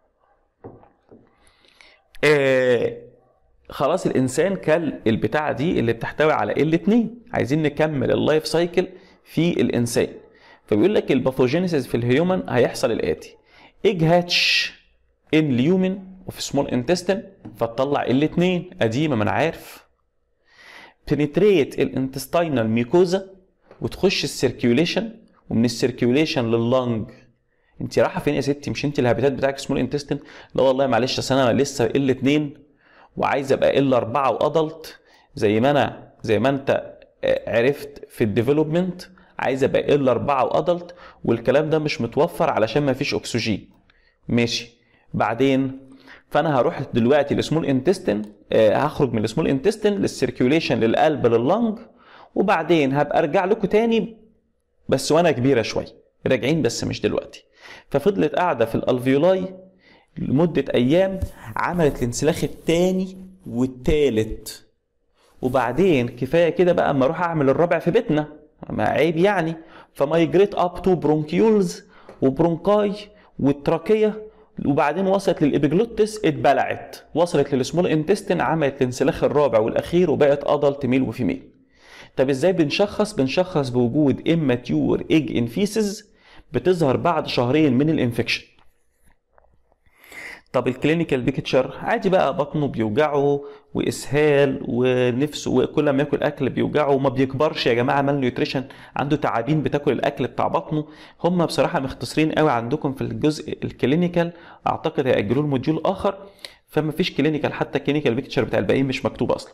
آه خلاص الانسان كل البتاعه دي اللي بتحتوي على ال 2 عايزين نكمل اللايف سايكل في الانسان فبيقول لك الباثوجينيسيس في الهيومن هيحصل الاتي ايج هاتش ان اليومن وفي سمول انتستين فتطلع ال 2 قديمه ما انا عارف بنتريت الانتستينال ميكوزا وتخش السيركيوليشن ومن السيركيوليشن لللنج انت رايحه فين يا ستي مش انت الهابيتات بتاعك سمول انتستين لا والله معلش اصل انا لسه ال 2 وعايز ابقى ال 4 وادلت زي ما انا زي ما انت عرفت في الديفلوبمنت عايز ابقى ال 4 وادلت والكلام ده مش متوفر علشان ما فيش اكسجين ماشي بعدين فانا هروح دلوقتي لسمول انتستين هخرج من السمول انتستين للسيركيوليشن للقلب لللنج وبعدين هبقى ارجع لكم تاني بس وانا كبيره شويه راجعين بس مش دلوقتي ففضلت قاعده في الالفيولاي لمدة أيام عملت الانسلاخ التاني والتالت وبعدين كفاية كده بقى أما أروح أعمل الرابع في بيتنا ما عيب يعني فمايجريت أب تو برونكيولز وبرونكاي والتراكية وبعدين وصلت للإبيجلوتس اتبلعت وصلت للسمول انتستين عملت الانسلاخ الرابع والأخير وبقت أدلت ميل وفيميل طب ازاي بنشخص بنشخص بوجود اماتيور ايج انفيسز بتظهر بعد شهرين من الانفكشن طب الكلينيكال بيكتشر عادي بقى بطنه بيوجعه واسهال ونفسه وكل ما ياكل اكل بيوجعه وما بيكبرش يا جماعه مال نيوتريشن عنده تعابين بتاكل الاكل بتاع بطنه هم بصراحه مختصرين قوي عندكم في الجزء الكلينيكال اعتقد هياجلوه الموديول اخر فما فيش كلينيكال حتى الكلينيكال بيكتشر بتاع الباقيين مش مكتوب اصلا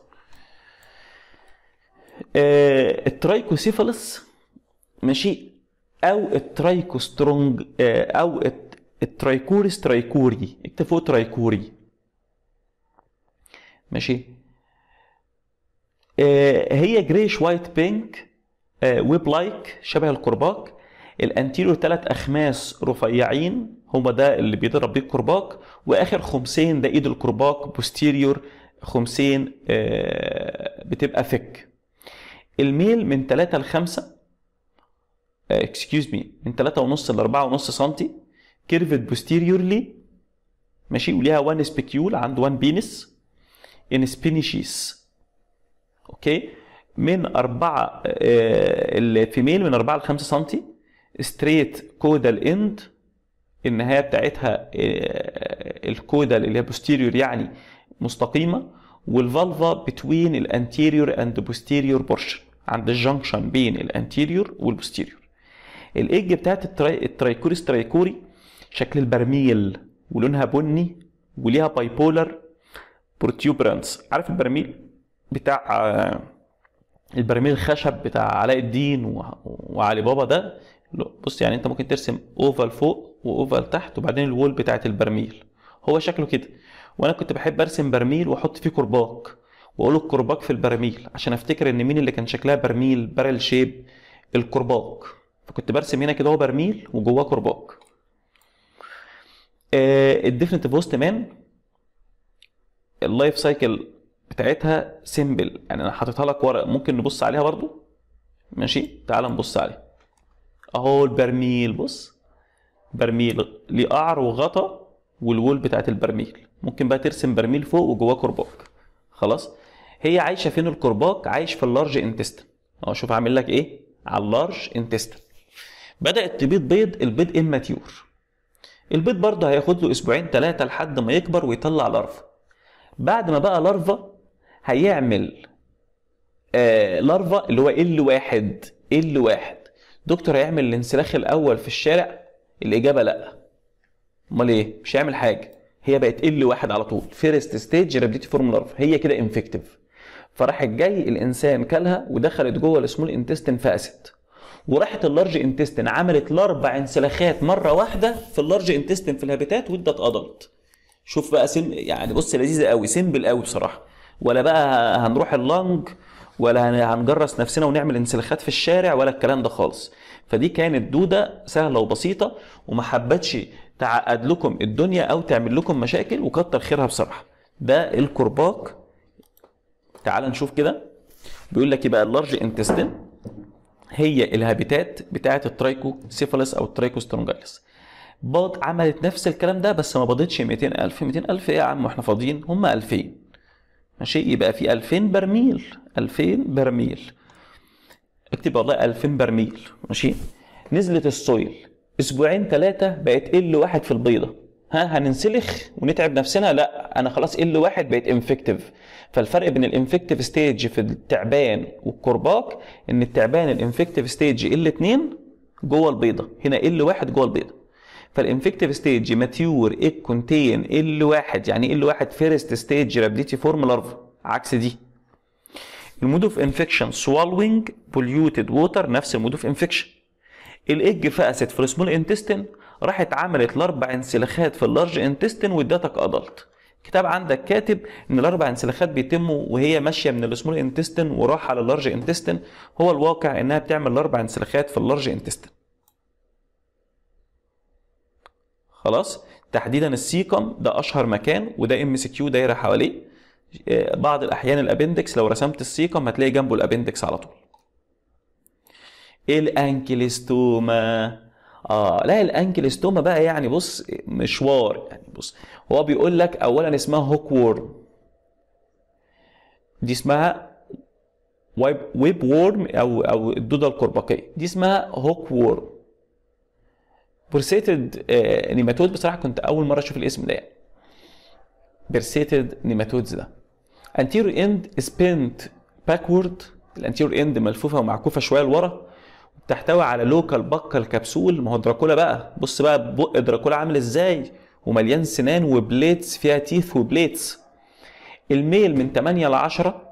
آه الترايكوسيفالس ماشي او الترايكوسترونج آه او الت- الترايكوريس ترايكوري اكتب فوق ترايكوري ماشي آه هي جريش وايت بينك آه ويب لايك شبه الكرباج الانتيريور ثلاث اخماس رفيعين هما ده اللي بيضرب بيه الكرباج واخر خمسين ده ايد الكرباج بوستيريور خمسين آه بتبقى ثك الميل من 3 ل 5 اكسكيوز مي من 3 ونص ل 4 ونص سنتي كيرفد بوستيريورلي ماشي وليها وان سبيكيول عنده وان بينس ان سبينيشيس اوكي من 4 الفيميل من 4 ل 5 سنتي ستريت كودال اند النهايه بتاعتها آه، الكودال اللي هي بوستيريور يعني مستقيمه والفالفا بتوين الانتيريور اند بوستيريور بورشن عند الجنكشن بين الانتيريور والبوستيريور الايج بتاعت التراي... الترايكوريس ترايكوري شكل البرميل ولونها بني وليها بايبولر بروتيوبرانس عارف البرميل بتاع آه، البرميل الخشب بتاع علاء الدين و... وعلي بابا ده لا، بص يعني انت ممكن ترسم اوفال فوق واوفال تحت وبعدين الوول بتاعت البرميل هو شكله كده وانا كنت بحب ارسم برميل واحط فيه كرباج واقول الكرباج في البراميل عشان افتكر ان مين اللي كان شكلها برميل بارل شيب الكرباج فكنت برسم هنا كده هو برميل وجواه كرباج آه الديفنتيف هوست مان اللايف سايكل بتاعتها سيمبل يعني انا حاططها لك ورق ممكن نبص عليها برضو ماشي تعال نبص عليها اهو البرميل بص برميل ليه قعر وغطا والوول بتاعت البرميل ممكن بقى ترسم برميل فوق وجواه كرباج خلاص هي عايشه فين الكرباج عايش في اللارج انتستين اهو شوف عامل لك ايه على اللارج انتستين بدات تبيض بيض البيض اماتيور البيض برضه هياخد له اسبوعين ثلاثه لحد ما يكبر ويطلع لارفا بعد ما بقى لارفا هيعمل آه لارفا اللي هو ال واحد ال واحد دكتور هيعمل الانسلاخ الاول في الشارع الاجابه لا امال ايه مش هيعمل حاجه هي بقت ال واحد على طول فيرست ستيج رابيديتي فورم لارفا هي كده انفكتيف فراح جاي الانسان كلها ودخلت جوه السمول انتستين فاست وراحت اللارج انتستين عملت الاربع انسلاخات مره واحده في اللارج انتستين في الهابيتات وادت ادلت شوف بقى سم يعني بص لذيذه قوي سيمبل قوي بصراحه ولا بقى هنروح اللنج ولا هن- هنجرس نفسنا ونعمل انسلاخات في الشارع ولا الكلام ده خالص فدي كانت دوده سهله وبسيطه وما حبتش تعقد لكم الدنيا او تعمل لكم مشاكل وكتر خيرها بصراحه ده الكرباك تعال نشوف كده بيقول لك يبقى اللارج انتستين هي الهابيتات بتاعه الترايكو سيفالس او الترايكو سترونجايلس باض عملت نفس الكلام ده بس ما باضتش 200000 200000 ايه يا عم واحنا فاضيين هم 2000 ماشي يبقى في 2000 برميل 2000 برميل اكتب والله 2000 برميل ماشي نزلت السويل اسبوعين ثلاثه بقت ال واحد في البيضه ها هننسلخ ونتعب نفسنا لا انا خلاص ال واحد بقت انفكتيف فالفرق بين الانفكتيف ستيج في التعبان والكرباك ان التعبان الانفكتيف ستيج ال 2 جوه البيضه هنا ال واحد جوه البيضه فالانفكتيف ستيج ماتيور ايك كونتين ال واحد يعني ال واحد فيرست ستيج رابيديتي فورم لارفا عكس دي المود اوف انفكشن سوالوينج بوليوتد ووتر نفس المود اوف انفكشن الايج فقست في السمول انتستين راحت عملت الاربع انسلاخات في اللارج انتستين وادتك ادلت كتاب عندك كاتب ان الاربع انسلاخات بيتموا وهي ماشيه من السمول انتستين وراح على اللارج انتستين هو الواقع انها بتعمل الاربع انسلاخات في اللارج انتستين خلاص تحديدا السيكم ده اشهر مكان وده ام سي كيو دايره حواليه آه، بعض الاحيان الابندكس لو رسمت السيكم هتلاقي جنبه الابندكس على طول الانكلستوما اه لا الانكلستوما بقى يعني بص مشوار يعني بص هو بيقول لك اولا اسمها هوك وورم دي اسمها ويب ويب وورم او او الدوده الكرباقيه دي اسمها هوك وورم بورسيتد نيماتود بصراحه كنت اول مره اشوف الاسم ده يعني. بيرسيتد نيماتودز ده anterior end is bent backward الانتيريور اند ملفوفه ومعكوفه شويه لورا تحتوي على لوكال بكال كبسول ما هو دراكولا بقى بص بقى بق دراكولا عامل ازاي ومليان سنان وبليتس فيها تيث وبليتس الميل من 8 ل 10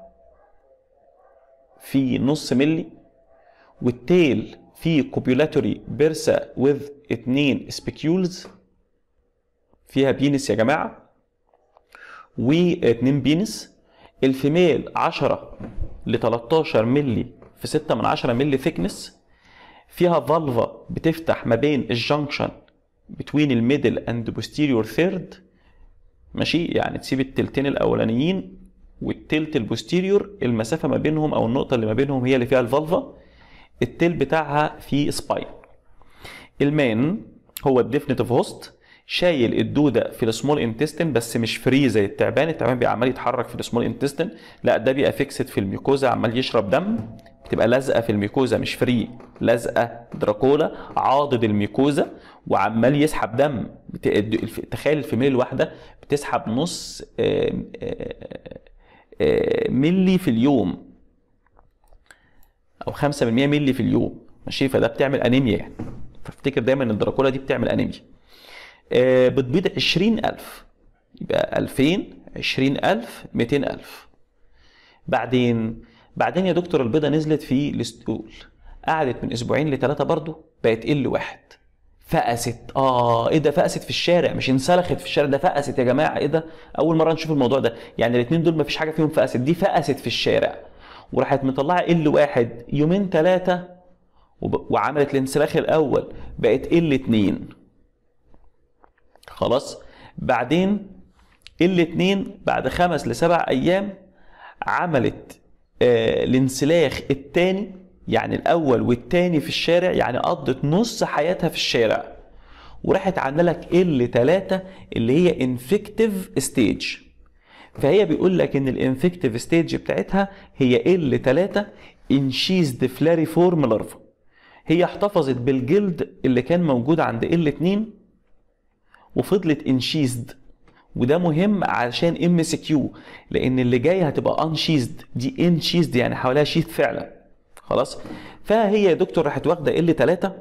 في نص ملي والتيل في كوبيولاتوري بيرسا وذ اتنين سبيكيولز فيها بينس يا جماعه واتنين بينس الفيميل 10 ل 13 ملي في 6 من 10 ملي ثيكنس فيها فالفا بتفتح ما بين الجنكشن بتوين الميدل اند بوستيريور ثيرد ماشي يعني تسيب التلتين الاولانيين والتلت البوستيريور المسافه ما بينهم او النقطه اللي ما بينهم هي اللي فيها الفالفا التل بتاعها في سباين المان هو الديفنتيف هوست شايل الدوده في السمول انتستين بس مش فري زي التعبان التعبان بيبقى عمال يتحرك في السمول انتستين لا ده بيبقى فيكسد في الميكوزا عمال يشرب دم بتبقى لازقه في الميكوزا مش فري لازقه دراكولا عاضد الميكوزا وعمال يسحب دم بت- الف- تخيل الفيميل الواحده بتسحب نص آه، آه، آه، ملي في اليوم او 5% ملي في اليوم ماشي فده بتعمل انيميا يعني فافتكر دايما ان الدراكولا دي بتعمل انيميا آه، بتبيض 20000 يبقى 2000 20000 200000 بعدين بعدين يا دكتور البيضه نزلت في الستول قعدت من اسبوعين لثلاثه برضه بقت ال واحد فقست اه ايه ده فقست في الشارع مش انسلخت في الشارع ده فقست يا جماعه ايه ده اول مره نشوف الموضوع ده يعني الاثنين دول مفيش حاجه فيهم فقست دي فقست في الشارع وراحت مطلعه ال واحد يومين ثلاثه وعملت الانسلاخ الاول بقت ال اتنين خلاص بعدين الاتنين بعد خمس لسبع ايام عملت آه الانسلاخ التاني يعني الاول والتاني في الشارع يعني قضت نص حياتها في الشارع وراحت عامله لك ال 3 اللي هي انفكتيف ستيج فهي بيقول لك ان الانفكتيف ستيج بتاعتها هي ال 3 انشيزد فلاري فورم لارفا هي احتفظت بالجلد اللي كان موجود عند ال 2 وفضلت انشيزد وده مهم علشان ام اس كيو لان اللي جاي هتبقى انشيزد دي انشيزد يعني حواليها شيث فعلا خلاص فهي يا دكتور راحت واخده ال 3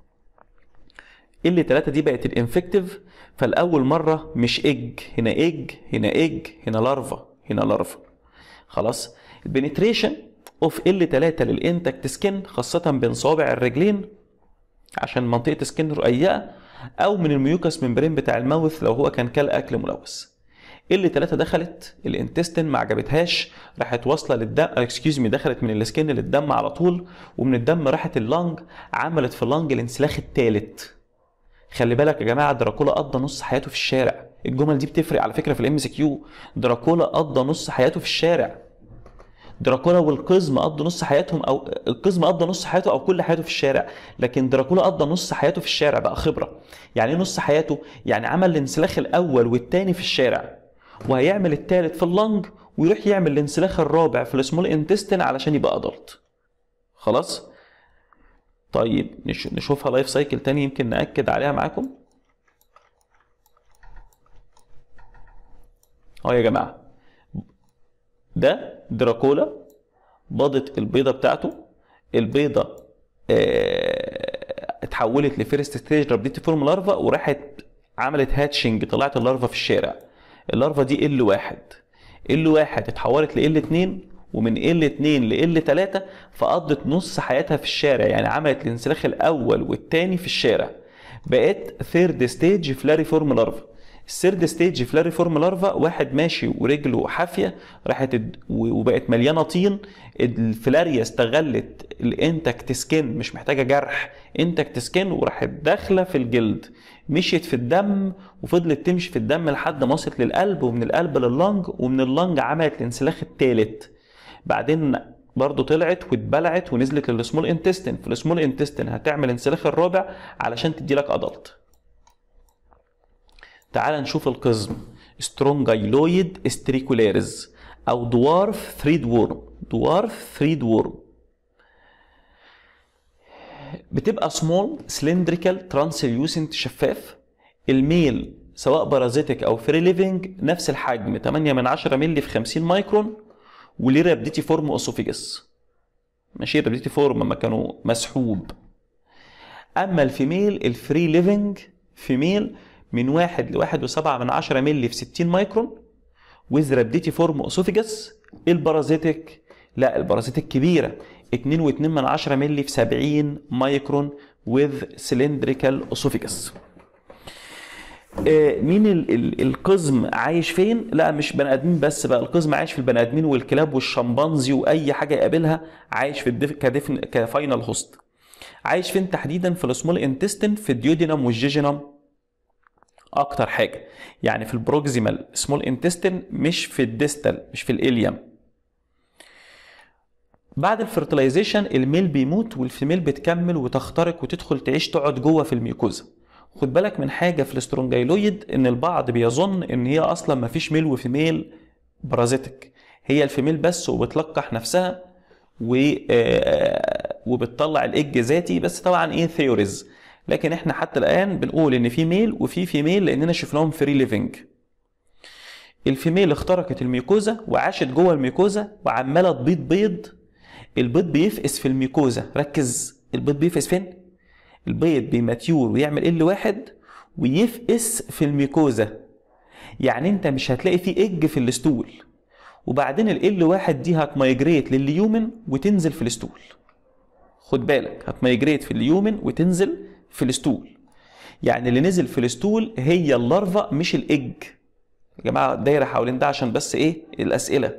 ال 3 دي بقت الانفكتيف فالاول مره مش ايج هنا ايج هنا ايج هنا لارفا هنا لارفا خلاص البنتريشن اوف ال 3 للانتكت سكين خاصه بين صوابع الرجلين عشان منطقه سكين رقيقه او من الميوكس ممبرين بتاع الماوث لو هو كان كل اكل ملوث ال 3 دخلت الانتستين ما عجبتهاش راحت واصله للدم اكسكيوز مي دخلت من السكين للدم على طول ومن الدم راحت اللنج عملت في اللنج الانسلاخ الثالث خلي بالك يا جماعه دراكولا قضى نص حياته في الشارع الجمل دي بتفرق على فكره في الام سي كيو دراكولا قضى نص حياته في الشارع دراكولا والقزم قضوا نص حياتهم او القزم قضى نص حياته او كل حياته في الشارع لكن دراكولا قضى نص حياته في الشارع بقى خبره يعني ايه نص حياته يعني عمل الانسلاخ الاول والثاني في الشارع وهيعمل الثالث في اللنج ويروح يعمل الانسلاخ الرابع في السمول انتستين علشان يبقى ادلت خلاص طيب نش- نشوفها لايف سايكل تاني يمكن ناكد عليها معاكم اهو يا جماعه ده دراكولا بضت البيضه بتاعته البيضه آه، اتحولت لفيرست ستيج رابديتي فورم لارفا وراحت عملت هاتشنج طلعت اللارفا في الشارع اللارفا دي ال واحد ال واحد اتحولت ل ال 2 ومن ال 2 ل ال 3 فقضت نص حياتها في الشارع يعني عملت الانسلاخ الاول والثاني في الشارع بقت ثيرد ستيج فلاري فورم لارفا الثيرد ستيج فلاري فورم لارفا واحد ماشي ورجله حافيه راحت اد- و- وبقت مليانه طين الفلاريا استغلت الانتكت سكين مش محتاجه جرح انتكت سكين وراحت داخله في الجلد مشيت في الدم وفضلت تمشي في الدم لحد ما وصلت للقلب ومن القلب لللنج ومن اللنج عملت الانسلاخ الثالث بعدين برضه طلعت واتبلعت ونزلت للسمول انتستين في السمول انتستين هتعمل انسلاخ الرابع علشان تدي لك ادلت تعال نشوف القزم سترونجايلويد استريكولاريز او دوارف ثريد وورم دوارف ثريد وورم بتبقى سمول سلندريكال ترانسليوسنت شفاف الميل سواء بارازيتك او فري ليفنج نفس الحجم 8 من 10 مللي في 50 مايكرون وليه رابديتي فورم اوسوفيجس ماشي رابديتي فورم مكانه مسحوب اما الفيميل الفري ليفنج فيميل من واحد لواحد وسبعة من عشرة مللي في 60 مايكرون ويز رابديتي فورم اوسوفيجس البارازيتك لا البارازيتك كبيرة 2 و2 من عشرة مللي في 70 مايكرون with cylindrical esophagus آه، مين ال- ال- القزم عايش فين؟ لا مش بني ادمين بس بقى القزم عايش في البني ادمين والكلاب والشمبانزي واي حاجه يقابلها عايش في الدف... كدفن كفاينل هوست. عايش فين تحديدا في السمول انتستين في الديودينم والجيجينم اكتر حاجه يعني في البروكسيمال سمول انتستين مش في الديستال مش في الاليم بعد الفرتلايزيشن الميل بيموت والفيميل بتكمل وتخترق وتدخل تعيش تقعد جوه في الميوكوزا خد بالك من حاجه في الاسترونجايلويد ان البعض بيظن ان هي اصلا ما فيش ميل وفيميل بارازيتك هي الفيميل بس وبتلقح نفسها و آه، وبتطلع الايج ذاتي بس طبعا ايه ثيوريز لكن احنا حتى الان بنقول ان في ميل وفي فيميل لاننا شفناهم فري ليفنج الفيميل اخترقت الميكوزا وعاشت جوه الميكوزا وعماله تبيض بيض البيض بيفقس في الميكوزا ركز البيض بيفقس فين البيض بيماتيور ويعمل ال واحد ويفقس في الميكوزا يعني انت مش هتلاقي فيه ايج في الستول وبعدين ال واحد دي هتمايجريت لليومن وتنزل في الستول خد بالك هتمايجريت في اليومن وتنزل في الستول يعني اللي نزل في الستول هي اللارفا مش الايج يا جماعه دايره حوالين ده عشان بس ايه الاسئله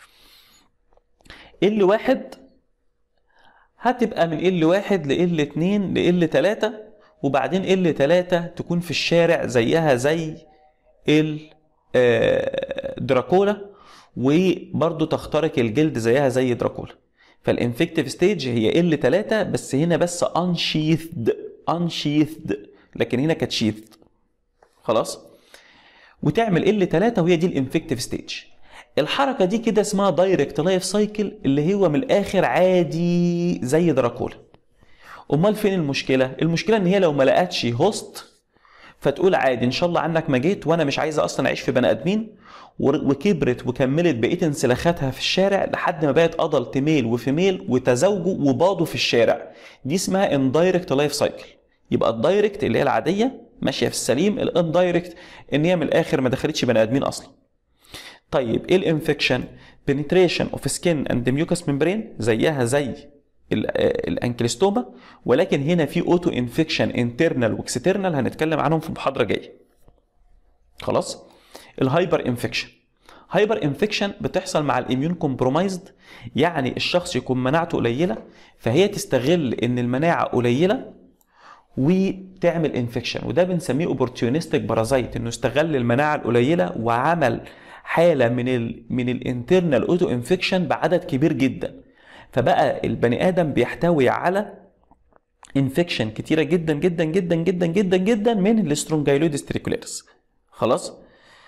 ال واحد هتبقى من ال واحد ل اتنين ل تلاتة وبعدين ال تلاتة تكون في الشارع زيها زي ال آه، دراكولا وبرضه تخترق الجلد زيها زي دراكولا فالانفكتيف ستيج هي ال 3 بس هنا بس انشيثد انشيثد لكن هنا كانت شيثد خلاص وتعمل ال 3 وهي دي الانفكتيف ستيج الحركه دي كده اسمها دايركت لايف سايكل اللي هو من الاخر عادي زي دراكولا امال فين المشكله المشكله ان هي لو ما لقتش هوست فتقول عادي ان شاء الله عنك ما جيت وانا مش عايزه اصلا اعيش في بني ادمين ور- وكبرت وكملت بقيه انسلاخاتها في الشارع لحد ما بقت ادلت ميل وفيميل وتزوجوا وباضوا في الشارع دي اسمها اندايركت لايف سايكل يبقى الدايركت اللي هي العاديه ماشيه في السليم الاندايركت ان هي من الاخر ما دخلتش بني ادمين اصلا طيب ايه الانفكشن penetration of skin and mucous membrane زيها زي ال- آه، الانكلستوما ولكن هنا في اوتو انفكشن انترنال واكسترنال هنتكلم عنهم في محاضره جايه خلاص الهايبر انفكشن هايبر انفكشن بتحصل مع الاميون كومبرومايزد يعني الشخص يكون مناعته قليله فهي تستغل ان المناعه قليله وتعمل انفكشن وده بنسميه اوبورتيونستيك بارازايت انه استغل المناعه القليله وعمل حاله من ال من الانترنال اوتو انفكشن بعدد كبير جدا فبقى البني ادم بيحتوي على انفكشن كتيره جدا جدا جدا جدا جدا جدا من الاسترونجايلويد ستريكولاريس خلاص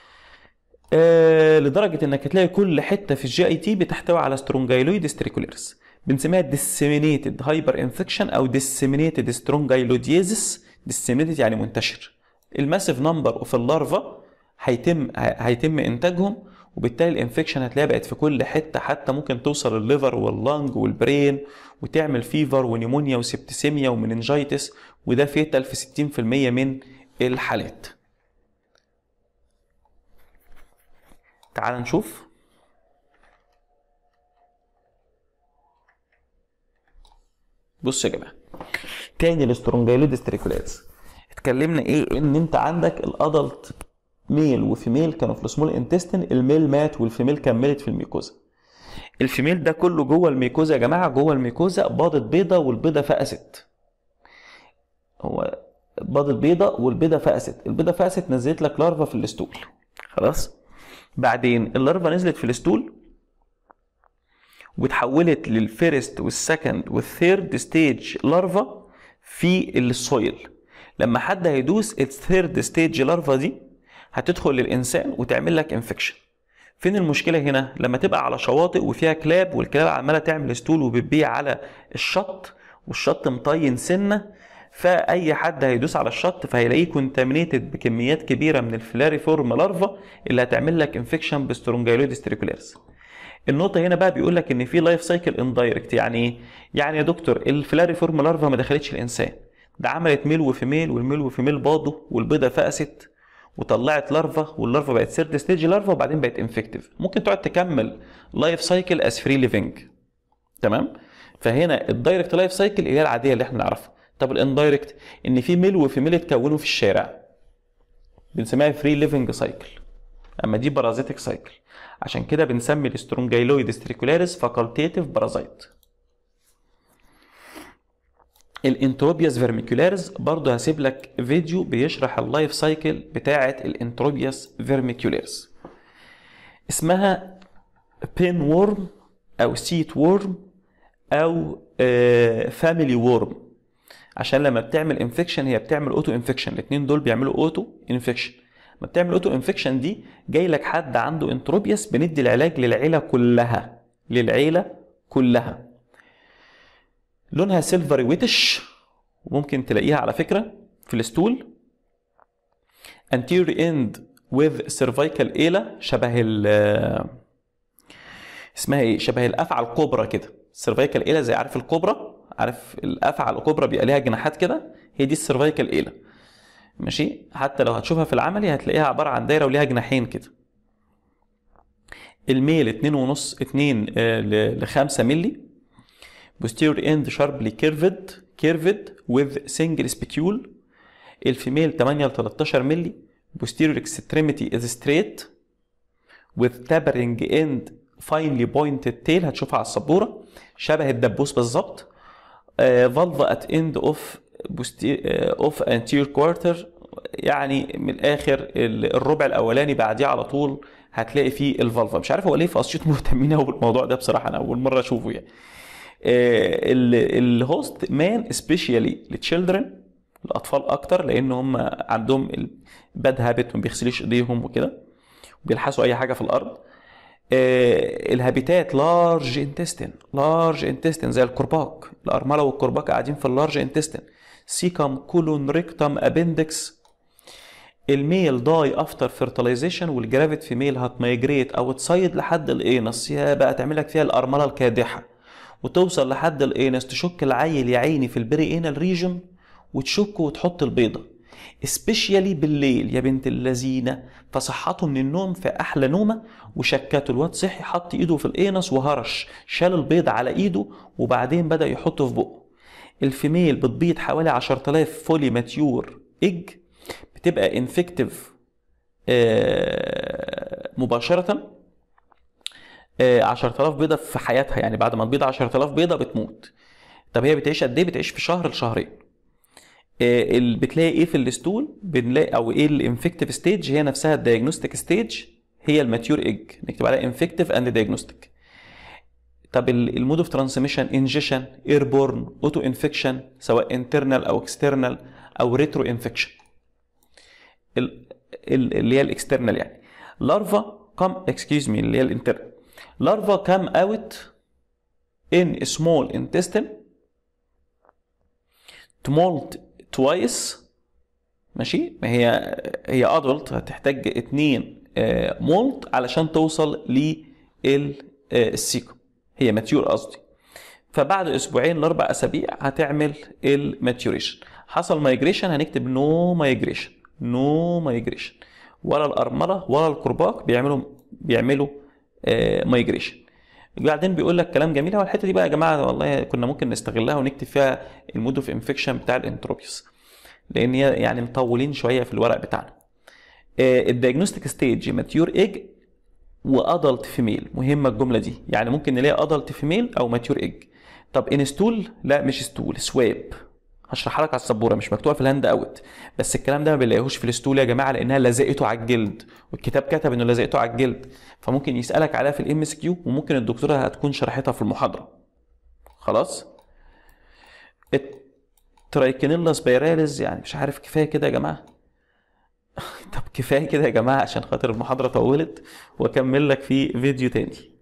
آه لدرجه انك هتلاقي كل حته في الجي اي تي بتحتوي على سترونجايلويد ستريكولاريس بنسميها disseminated هايبر انفكشن او disseminated strongyloidiasis disseminated يعني منتشر الماسيف نمبر اوف اللارفا هيتم هيتم انتاجهم وبالتالي الانفكشن هتلاقيها بقت في كل حته حتى ممكن توصل الليفر واللنج والبرين وتعمل فيفر ونيمونيا وسبتسيميا ومننجايتس وده فيتال في 60% من الحالات تعال نشوف بص يا جماعه تاني الاسترونجايلود ستريكولاريس اتكلمنا ايه ان انت عندك الادلت ميل وفيميل كانوا في السمول انتستين الميل مات والفيميل كملت في الميكوزا الفيميل ده كله جوه الميكوزا يا جماعه جوه الميكوزا باضت بيضه والبيضه فقست هو باضت بيضه والبيضه فقست البيضه فقست نزلت لك لارفا في الستول خلاص بعدين اللارفا نزلت في الستول وتحولت للفيرست والسكند والثيرد ستيج لارفا في السويل لما حد هيدوس الثيرد ستيج لارفا دي هتدخل للانسان وتعمل لك انفكشن فين المشكله هنا لما تبقى على شواطئ وفيها كلاب والكلاب عماله تعمل ستول وبتبيع على الشط والشط مطين سنه فاي حد هيدوس على الشط فهيلاقيه كونتامينيتد بكميات كبيره من الفلاري فورم لارفا اللي هتعمل لك انفكشن بسترونجايلويدس تريكولاريس النقطة هنا بقى بيقول لك إن في لايف سايكل اندايركت يعني إيه؟ يعني يا دكتور الفلاري فورم لارفا ما دخلتش الإنسان ده عملت ميل وفيميل والميل وفيميل باضوا والبيضة فقست وطلعت لارفا واللارفا بقت سيرد ستيج لارفا وبعدين بقت انفكتيف ممكن تقعد تكمل لايف سايكل از فري ليفنج تمام فهنا الدايركت لايف سايكل اللي هي العاديه اللي احنا نعرفها طب الاندايركت ان في ميل وفيميل اتكونوا في الشارع بنسميها فري ليفنج سايكل اما دي بارازيتك سايكل عشان كده بنسمي الاسترونجايلويد ستريكولاريس فاكولتيتيف بارازايت الانتروبياس فيرميكولاريس برضه هسيب لك فيديو بيشرح اللايف سايكل بتاعه الانتروبياس فيرميكولاريس اسمها بين وورم او سيت وورم او فاميلي وورم عشان لما بتعمل انفكشن هي بتعمل اوتو انفكشن الاثنين دول بيعملوا اوتو انفكشن لما بتعمل اوتو انفكشن دي جاي لك حد عنده انتروبياس بندي العلاج للعيله كلها للعيله كلها لونها سيلفري ويتش وممكن تلاقيها على فكره في الستول anterior end with cervical area شبه ال اسمها ايه شبه الافعى الكبرى كده السيرفايكال ايلا زي عارف الكبرى عارف الافعى الكبرى بيبقى ليها جناحات كده هي دي السيرفايكال ايلا ماشي حتى لو هتشوفها في العملي هتلاقيها عباره عن دايره وليها جناحين كده الميل 2 ونص 2 ل 5 مللي posterior end sharply curved curved with single spicule الفيميل 8 ل 13 مللي posterior extremity is straight with tapering end finely pointed tail هتشوفها على السبوره شبه الدبوس بالظبط فالفا ات اند اوف اوف انتير كوارتر يعني من الاخر الربع الاولاني بعديه على طول هتلاقي فيه الفالفا مش عارف هو ليه في اسيوط مهتمين قوي بالموضوع ده بصراحه انا اول مره اشوفه يعني الهوست مان سبيشالي للتشيلدرن الاطفال اكتر لان هم عندهم باد هابت ما بيغسلوش ايديهم وكده بيلحسوا اي حاجه في الارض آه الهابيتات لارج انتستين لارج انتستين زي الكرباك الارمله والكرباك قاعدين في اللارج انتستين سيكم كولون ريكتم ابندكس الميل داي افتر فيرتلايزيشن والجرافيت فيميل هتميجريت او تصيد لحد الانس يا بقى تعمل لك فيها الارمله الكادحه وتوصل لحد الانس تشك العيل يا عيني في البري انال ريجن وتشك وتحط البيضه سبيشيالي بالليل يا بنت اللذينه فصحته من النوم في احلى نومه وشكته الواد صحي حط ايده في الانس وهرش شال البيض على ايده وبعدين بدا يحطه في بقه الفيميل بتبيض حوالي 10000 فولي ماتيور اج بتبقى انفكتيف مباشره 10000 بيضه في حياتها يعني بعد ما تبيض 10000 بيضه بتموت طب هي بتعيش قد ايه بتعيش في شهر لشهرين اللي بتلاقي ايه في الستول بنلاقي او ايه الانفكتيف ستيج هي نفسها الدايجنوستيك ستيج هي الماتيور ايج نكتب عليها انفكتيف اند دايجنوستيك طب المود اوف ترانسميشن انجيشن ايربورن اوتو انفكشن سواء انترنال او اكسترنال او ريترو انفكشن اللي هي الاكسترنال يعني لارفا كم اكسكيوز مي اللي هي الانترنال لارفا كام اوت ان سمول انتستين تمولت توايس ماشي ما هي هي ادلت هتحتاج اتنين مولت علشان توصل للسيكم هي ماتيور قصدي فبعد اسبوعين لاربع اسابيع هتعمل الماتيوريشن حصل مايجريشن هنكتب نو مايجريشن نو مايجريشن ولا الارمله ولا الكرباك بيعملوا بيعملوا مايجريشن بعدين بيقول لك كلام جميل هو الحته دي بقى يا جماعه والله كنا ممكن نستغلها ونكتب فيها المود اوف انفكشن بتاع الانتروبيوس لان هي يعني مطولين شويه في الورق بتاعنا الدياجنوستيك ستيج ماتيور ايج وادلت فيميل مهمه الجمله دي يعني ممكن نلاقي ادلت فيميل او ماتيور ايج طب انستول لا مش ستول سواب هشرحها لك على السبوره مش مكتوبه في الهاند اوت بس الكلام ده ما بنلاقيهوش في الستول يا جماعه لانها لزقته على الجلد والكتاب كتب انه لزقته على الجلد فممكن يسالك عليها في الام اس كيو وممكن الدكتوره هتكون شرحتها في المحاضره خلاص الترايكينيلا سبيراليز يعني مش عارف كفايه كده يا جماعه طب كفايه كده يا جماعه عشان خاطر المحاضره طولت واكمل لك في فيديو تاني